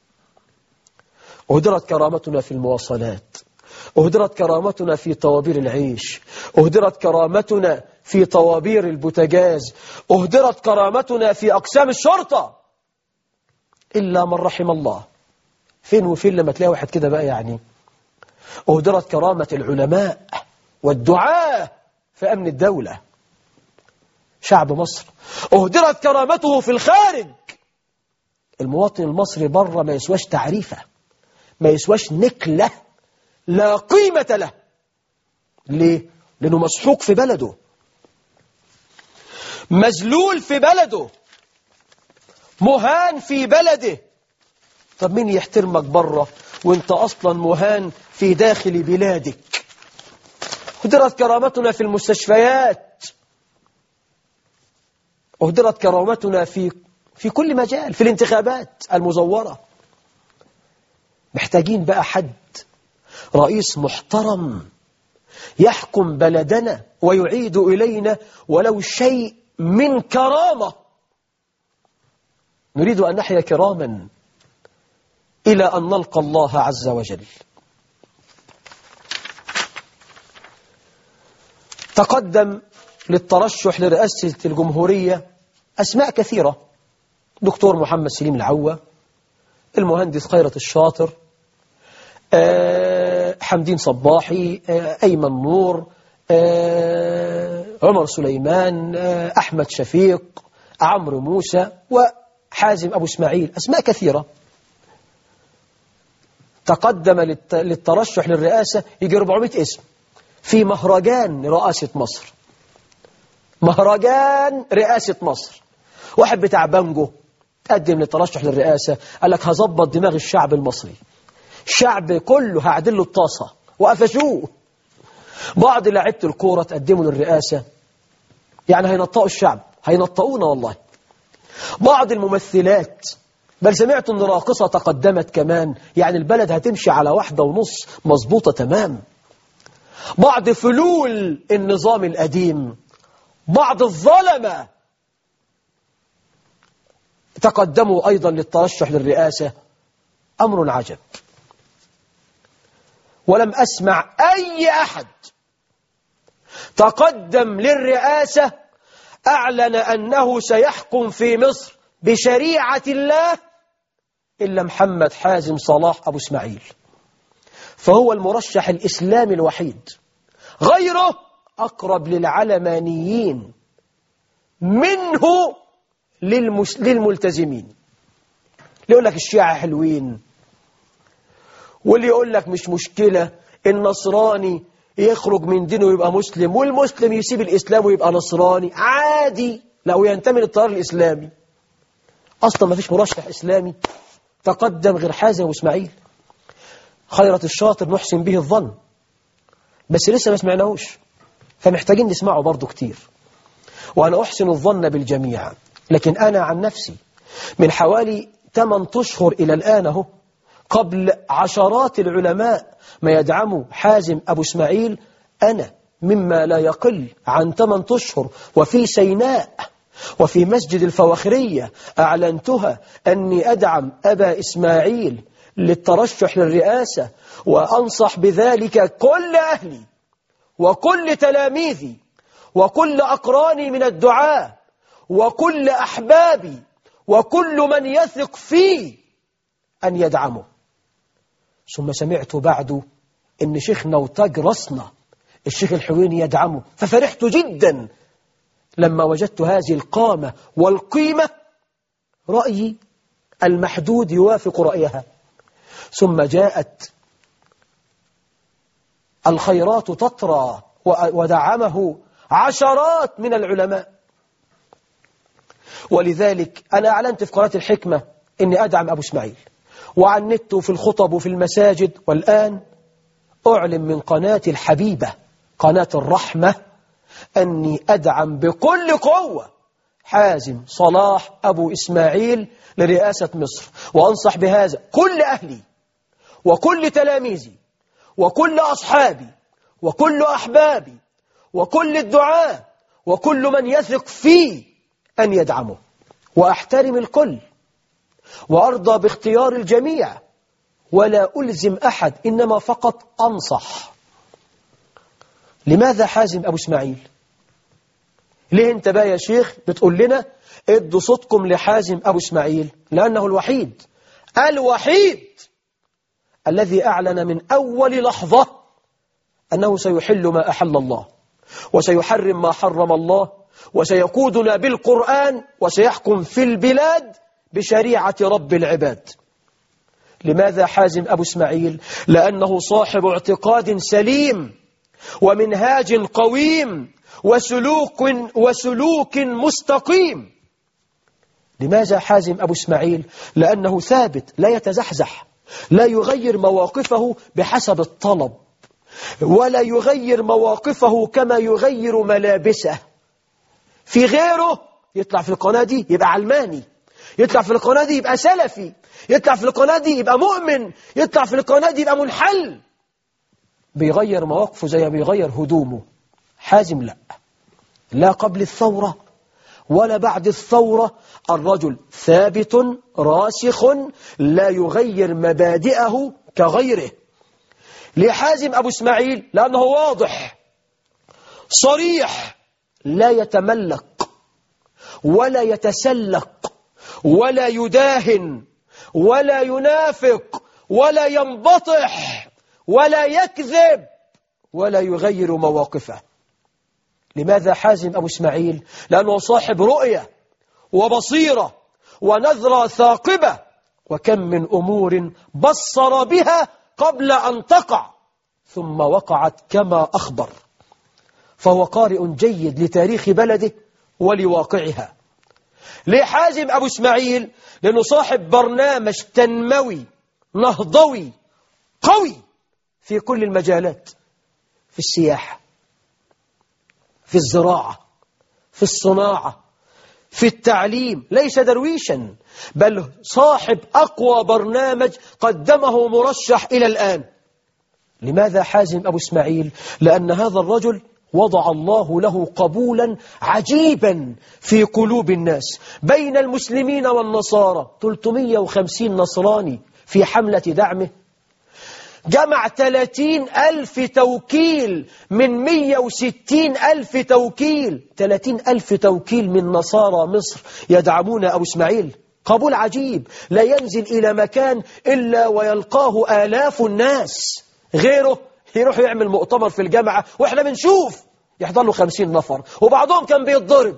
B: أهدرت كرامتنا في المواصلات أهدرت كرامتنا في طوابير العيش أهدرت كرامتنا في طوابير البوتاجاز أهدرت كرامتنا في أقسام الشرطة إلا من رحم الله فين وفين لما تلاقي واحد كده بقى يعني أهدرت كرامة العلماء والدعاة في أمن الدولة شعب مصر أهدرت كرامته في الخارج المواطن المصري بره ما يسواش تعريفة ما يسواش نكلة لا قيمة له ليه؟ لأنه مسحوق في بلده مذلول في بلده مهان في بلده طب مين يحترمك بره وانت أصلا مهان في داخل بلادك هدرت كرامتنا في المستشفيات أهدرت كرامتنا في في كل مجال في الانتخابات المزورة محتاجين بقى حد رئيس محترم يحكم بلدنا ويعيد إلينا ولو شيء من كرامة نريد أن نحيا كراما إلى أن نلقى الله عز وجل تقدم للترشح لرئاسة الجمهورية أسماء كثيرة دكتور محمد سليم العوة المهندس خيرت الشاطر آه، حمدين صباحي آه، أيمن نور آه، عمر سليمان آه، أحمد شفيق عمرو موسى وحازم أبو إسماعيل أسماء كثيرة تقدم للت- للترشح للرئاسة يجي 400 اسم في مهرجان رئاسة مصر مهرجان رئاسة مصر واحد بتاع بانجو تقدم للترشح للرئاسة قال لك هظبط دماغ الشعب المصري الشعب كله هعدل له الطاسة وقفشوه بعض لعيبة الكورة تقدموا للرئاسة يعني هينطقوا الشعب هينطقونا والله بعض الممثلات بل سمعت ان راقصة تقدمت كمان يعني البلد هتمشي على واحدة ونص مظبوطة تمام بعض فلول النظام القديم بعض الظلمة تقدموا أيضا للترشح للرئاسة أمر عجب ولم أسمع أي أحد تقدم للرئاسة أعلن أنه سيحكم في مصر بشريعة الله إلا محمد حازم صلاح أبو اسماعيل فهو المرشح الإسلامي الوحيد غيره أقرب للعلمانيين منه للمس... للملتزمين اللي يقول لك الشيعة حلوين واللي يقول لك مش مشكلة النصراني يخرج من دينه ويبقى مسلم والمسلم يسيب الإسلام ويبقى نصراني عادي لا وينتمي للتيار الإسلامي أصلا ما فيش مرشح إسلامي تقدم غير حازم وإسماعيل خيرة الشاطر نحسن به الظن بس لسه ما سمعناهوش فمحتاجين نسمعه برضه كتير وأنا أحسن الظن بالجميع لكن أنا عن نفسي من حوالي 8 أشهر إلى الآن أهو قبل عشرات العلماء ما يدعموا حازم أبو اسماعيل أنا مما لا يقل عن 8 أشهر وفي سيناء وفي مسجد الفواخرية أعلنتها أني أدعم أبا إسماعيل للترشح للرئاسة وأنصح بذلك كل أهلي وكل تلاميذي وكل أقراني من الدعاء وكل أحبابي وكل من يثق فيه أن يدعمه ثم سمعت بعد أن شيخنا وتاج رسنا الشيخ الحويني يدعمه ففرحت جدا لما وجدت هذه القامة والقيمة رأيي المحدود يوافق رأيها ثم جاءت الخيرات تطرى ودعمه عشرات من العلماء ولذلك أنا أعلنت في قناة الحكمة أني أدعم أبو اسماعيل وعن النت وفي الخطب وفي المساجد والآن أعلن من قناتي الحبيبة قناة الرحمة أني أدعم بكل قوة حازم صلاح أبو إسماعيل لرئاسة مصر وأنصح بهذا كل أهلي وكل تلاميذي وكل أصحابي وكل أحبابي وكل الدعاء وكل من يثق فيه أن يدعمه وأحترم الكل وأرضى باختيار الجميع ولا ألزم أحد إنما فقط أنصح لماذا حازم أبو اسماعيل ليه انت بقى يا شيخ بتقول لنا ادوا صوتكم لحازم أبو اسماعيل لأنه الوحيد الوحيد الذي أعلن من أول لحظة أنه سيحل ما أحل الله وسيحرم ما حرم الله وسيقودنا بالقرآن وسيحكم في البلاد بشريعة رب العباد لماذا حازم أبو اسماعيل لأنه صاحب اعتقاد سليم ومنهاج قويم وسلوك, وسلوك مستقيم لماذا حازم أبو اسماعيل لأنه ثابت لا يتزحزح لا يغير مواقفه بحسب الطلب ولا يغير مواقفه كما يغير ملابسه في غيره يطلع في القناة دي يبقى علماني يطلع في القناة دي يبقى سلفي يطلع في القناة دي يبقى مؤمن يطلع في القناة دي يبقى منحل بيغير مواقفه زي ما بيغير هدومه حازم لا لا قبل الثورة ولا بعد الثورة الرجل ثابت راسخ لا يغير مبادئه كغيره لحازم أبو اسماعيل لأنه واضح صريح لا يتملق ولا يتسلق ولا يداهن ولا ينافق ولا ينبطح ولا يكذب ولا يغير مواقفه لماذا حازم أبو اسماعيل لأنه صاحب رؤية وبصيرة ونذرة ثاقبة وكم من أمور بصر بها قبل أن تقع ثم وقعت كما أخبر فهو قارئ جيد لتاريخ بلده ولواقعها ليه حازم أبو اسماعيل لأنه صاحب برنامج تنموي نهضوي قوي في كل المجالات في السياحة في الزراعة في الصناعة في التعليم ليس درويشا بل صاحب أقوى برنامج قدمه مرشح إلى الآن لماذا حازم أبو اسماعيل لأن هذا الرجل وضع الله له قبولا عجيبا في قلوب الناس بين المسلمين والنصارى 350 نصراني في حملة دعمه جمع 30 ألف توكيل من 160 ألف توكيل 30 ألف توكيل من نصارى مصر يدعمون أبو اسماعيل قبول عجيب لا ينزل إلى مكان إلا ويلقاه آلاف الناس غيره يروح يعمل مؤتمر في الجامعة وإحنا بنشوف يحضر له خمسين نفر وبعضهم كان بيتضرب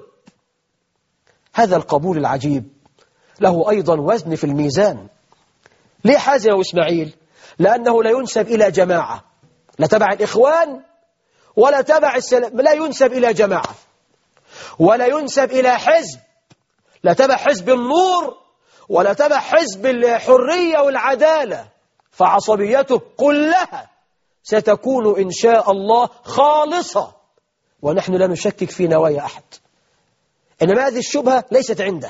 B: هذا القبول العجيب له أيضا وزن في الميزان ليه حازم وإسماعيل لأنه لا ينسب إلى جماعة لا تبع الإخوان ولا تبع السلام لا ينسب إلى جماعة ولا ينسب إلى حزب لا تبع حزب النور ولا تبع حزب الحرية والعدالة فعصبيته كلها ستكون إن شاء الله خالصة ونحن لا نشكك في نوايا أحد إنما هذه الشبهة ليست عنده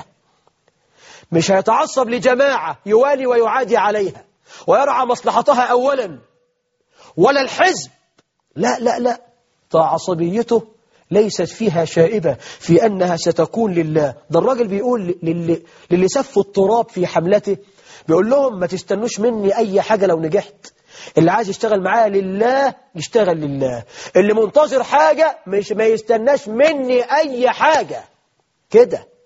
B: مش هيتعصب لجماعة يوالي ويعادي عليها ويرعى مصلحتها أولا ولا الحزب لا لا لا عصبيته ليست فيها شائبة في أنها ستكون لله ده الراجل بيقول للي, للي سفوا التراب في حملته بيقول لهم ما تستنوش مني أي حاجة لو نجحت اللي عايز يشتغل معايا لله يشتغل لله اللي منتظر حاجة مش ما يستناش مني أي حاجة كده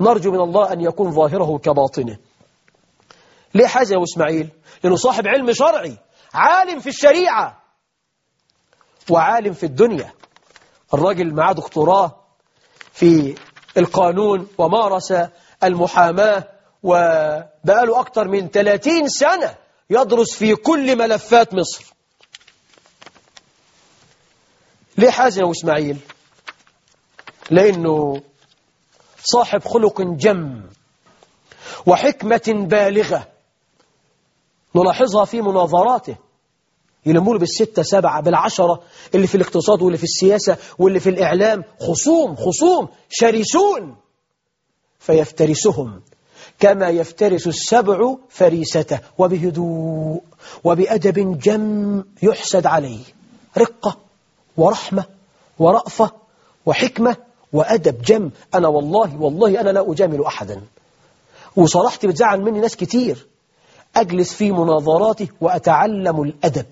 B: نرجو من الله أن يكون ظاهره كباطنه ليه حازم أبو إسماعيل لأنه صاحب علم شرعي عالم في الشريعة وعالم في الدنيا الراجل معاه دكتوراه في القانون ومارس المحاماة وبقاله أكثر من 30 سنة يدرس في كل ملفات مصر ليه حازم أبو إسماعيل لأنه صاحب خلق جم وحكمة بالغة نلاحظها في مناظراته يلموا له بالستة سبعة بالعشرة اللي في الاقتصاد واللي في السياسة واللي في الإعلام خصوم خصوم شرسون فيفترسهم كما يفترس السبع فريسته وبهدوء وبأدب جم يحسد عليه رقة ورحمة ورأفة وحكمة وأدب جم أنا والله والله أنا لا أجامل أحدا وصراحتي بتزعل مني ناس كتير أجلس في مناظراته وأتعلم الأدب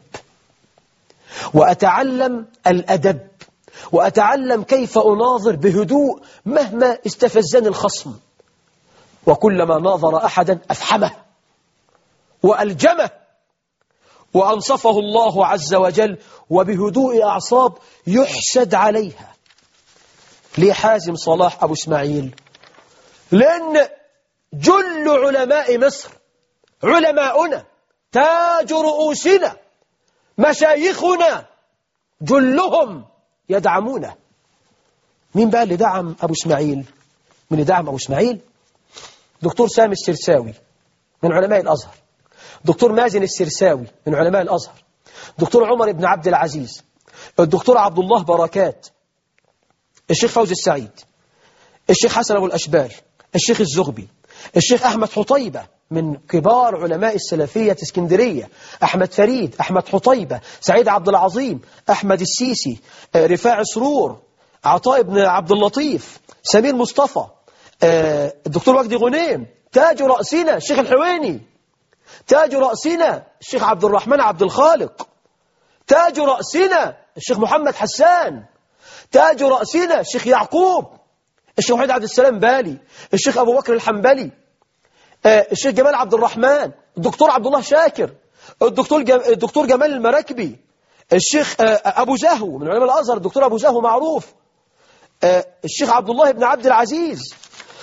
B: وأتعلم الأدب وأتعلم كيف أناظر بهدوء مهما استفزني الخصم وكلما ناظر أحدا أفحمه وألجمه وأنصفه الله عز وجل وبهدوء أعصاب يحسد عليها ليه حازم صلاح أبو إسماعيل لأن جل علماء مصر علماؤنا تاج رؤوسنا مشايخنا جلهم يدعمونه مين بقى اللي دعم أبو إسماعيل من اللي دعم أبو إسماعيل دكتور سامي السرساوي من علماء الأزهر دكتور مازن السرساوي من علماء الأزهر دكتور عمر بن عبد العزيز الدكتور عبد الله بركات الشيخ فوزي السعيد الشيخ حسن أبو الأشبال الشيخ الزغبي الشيخ أحمد حطيبة من كبار علماء السلفية اسكندرية أحمد فريد أحمد حطيبة سعيد عبد العظيم أحمد السيسي رفاع سرور عطاء بن عبد اللطيف سمير مصطفى الدكتور وجدي غنيم تاج رأسنا الشيخ الحويني تاج رأسنا الشيخ عبد الرحمن عبد الخالق تاج رأسنا الشيخ محمد حسان تاج رأسنا الشيخ يعقوب الشيخ محمد عبد السلام بالي الشيخ أبو بكر الحنبلي الشيخ جمال عبد الرحمن الدكتور عبد الله شاكر الدكتور الدكتور جمال المراكبي الشيخ أبو زهو من علماء الأزهر الدكتور أبو زهو معروف الشيخ عبد الله بن عبد العزيز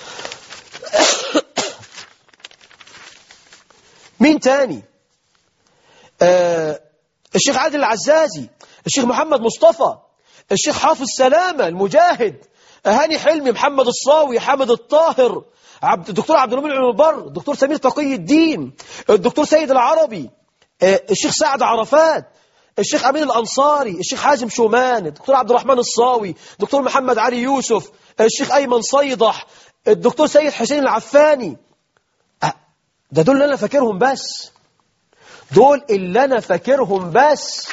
B: مين تاني الشيخ عادل العزازي الشيخ محمد مصطفى الشيخ حافظ سلامة المجاهد هاني حلمي محمد الصاوي حامد الطاهر عبد الدكتور عبد المنعم البر الدكتور سمير تقي الدين الدكتور سيد العربي الشيخ سعد عرفات الشيخ أمين الأنصاري الشيخ حازم شومان الدكتور عبد الرحمن الصاوي الدكتور محمد علي يوسف الشيخ أيمن صيدح الدكتور سيد حسين العفاني ده دول اللي أنا فاكرهم بس دول اللي أنا فاكرهم بس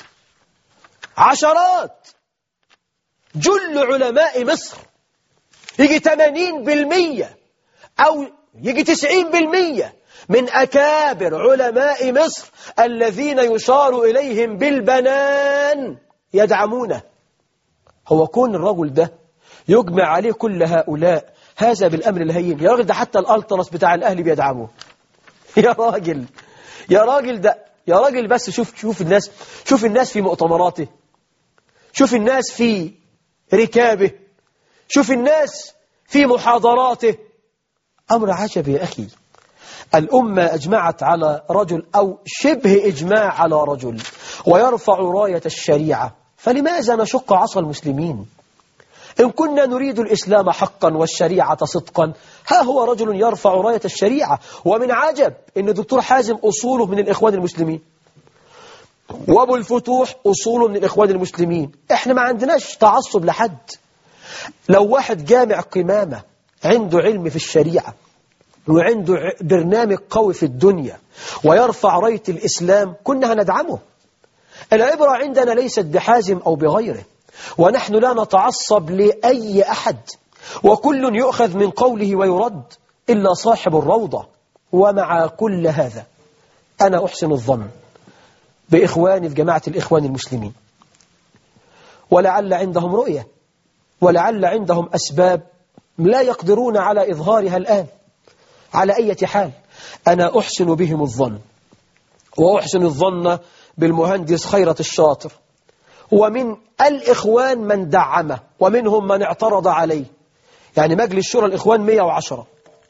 B: عشرات جل علماء مصر يجي 80% أو يجي 90% من أكابر علماء مصر الذين يشار إليهم بالبنان يدعمونه هو كون الرجل ده يجمع عليه كل هؤلاء هذا بالأمر الهين يا راجل ده حتى الألترس بتاع الأهل بيدعموه يا راجل يا راجل ده يا راجل بس شوف شوف الناس شوف الناس في مؤتمراته شوف الناس في ركابه شوف الناس في محاضراته أمر عجب يا أخي الأمة أجمعت على رجل أو شبه إجماع على رجل ويرفع راية الشريعة فلماذا نشق عصا المسلمين إن كنا نريد الإسلام حقا والشريعة صدقا ها هو رجل يرفع راية الشريعة ومن عجب أن دكتور حازم أصوله من الإخوان المسلمين وابو الفتوح أصوله من الإخوان المسلمين إحنا ما عندناش تعصب لحد لو واحد جامع قمامة عنده علم في الشريعة وعنده برنامج قوي في الدنيا ويرفع راية الإسلام كنا هندعمه العبرة عندنا ليست بحازم أو بغيره ونحن لا نتعصب لأي أحد وكل يؤخذ من قوله ويرد إلا صاحب الروضة ومع كل هذا أنا أحسن الظن بإخواني في جماعة الإخوان المسلمين ولعل عندهم رؤية ولعل عندهم أسباب لا يقدرون على إظهارها الآن على أي حال أنا أحسن بهم الظن وأحسن الظن بالمهندس خيرة الشاطر ومن الإخوان من دعمه ومنهم من اعترض عليه يعني مجلس شورى الإخوان 110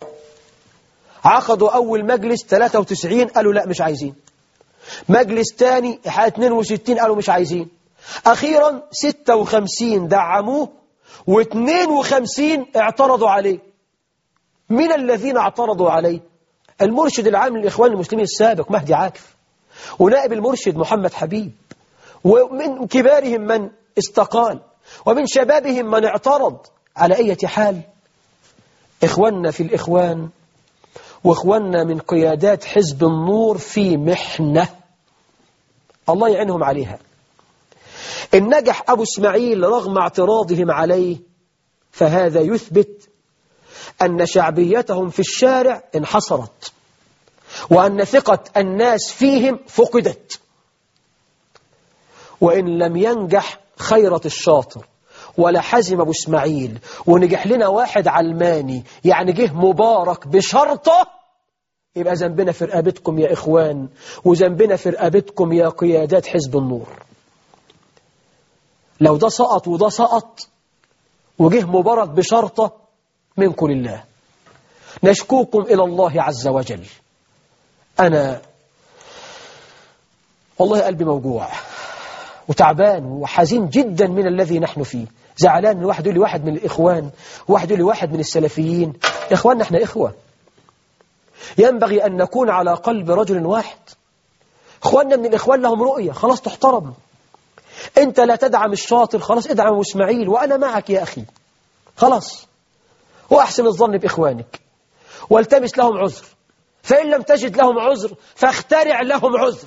B: عقدوا أول مجلس 93 قالوا لا مش عايزين مجلس تاني 62 قالوا مش عايزين أخيرا 56 دعموه و52 اعترضوا عليه من الذين اعترضوا عليه المرشد العام للإخوان المسلمين السابق مهدي عاكف ونائب المرشد محمد حبيب ومن كبارهم من استقال ومن شبابهم من اعترض على أي حال إخواننا في الإخوان وإخواننا من قيادات حزب النور في محنة الله يعينهم عليها إن نجح أبو اسماعيل رغم اعتراضهم عليه فهذا يثبت أن شعبيتهم في الشارع انحصرت وأن ثقة الناس فيهم فقدت وإن لم ينجح خيرة الشاطر ولا حزم أبو اسماعيل ونجح لنا واحد علماني يعني جه مبارك بشرطه يبقى ذنبنا في رقابتكم يا إخوان وذنبنا في رقابتكم يا قيادات حزب النور لو ده سقط وده سقط وجه مبارك بشرطه منكم لله نشكوكم إلى الله عز وجل أنا والله قلبي موجوع وتعبان وحزين جدا من الذي نحن فيه زعلان من واحد يقول لي واحد من الإخوان واحد يقول لي واحد من السلفيين يا إخواننا احنا إخوة ينبغي أن نكون على قلب رجل واحد إخواننا من الإخوان لهم رؤية خلاص تحترم أنت لا تدعم الشاطر خلاص ادعم إسماعيل وأنا معك يا أخي خلاص وأحسن الظن بإخوانك والتمس لهم عذر فإن لم تجد لهم عذر فاخترع لهم عذر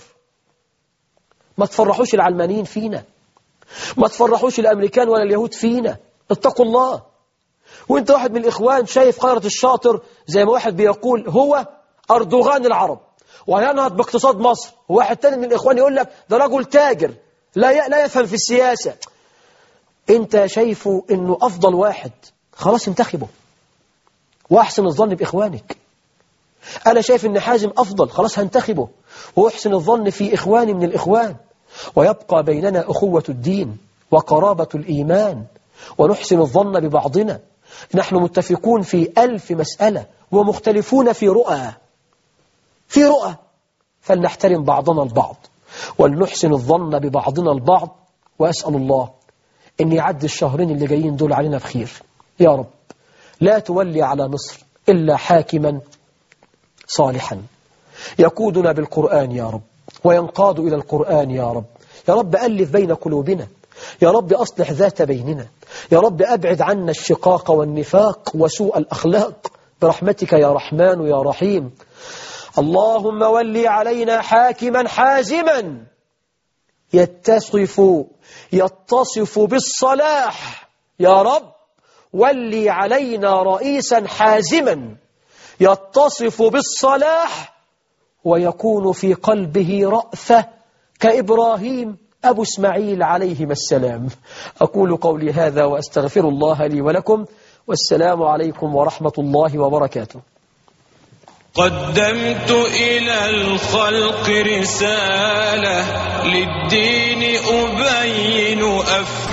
B: ما تفرحوش العلمانيين فينا ما تفرحوش الأمريكان ولا اليهود فينا اتقوا الله وانت واحد من الإخوان شايف خيرة الشاطر زي ما واحد بيقول هو أردوغان العرب وينهض باقتصاد مصر وواحد تاني من الإخوان يقول لك ده رجل تاجر لا لا يفهم في السياسة انت شايفه انه أفضل واحد خلاص انتخبه واحسن الظن بإخوانك أنا شايف ان حازم أفضل خلاص هنتخبه وأحسن الظن في إخواني من الإخوان ويبقى بيننا أخوة الدين وقرابة الإيمان ونحسن الظن ببعضنا نحن متفقون في ألف مسألة ومختلفون في رؤى في رؤى فلنحترم بعضنا البعض ولنحسن الظن ببعضنا البعض وأسأل الله أن يعد الشهرين اللي جايين دول علينا بخير يا رب لا تولي على مصر إلا حاكما صالحا يقودنا بالقرآن يا رب وينقاد إلى القرآن يا رب يا رب ألف بين قلوبنا يا رب أصلح ذات بيننا يا رب أبعد عنا الشقاق والنفاق وسوء الأخلاق برحمتك يا رحمن يا رحيم اللهم ولي علينا حاكما حازما يتصف يتصف بالصلاح يا رب ولي علينا رئيسا حازما يتصف بالصلاح ويكون في قلبه رأفة كإبراهيم أبو اسماعيل عليهما السلام أقول قولي هذا وأستغفر الله لي ولكم والسلام عليكم ورحمة الله وبركاته
A: قدمت إلى الخلق رسالة للدين أبين أفعال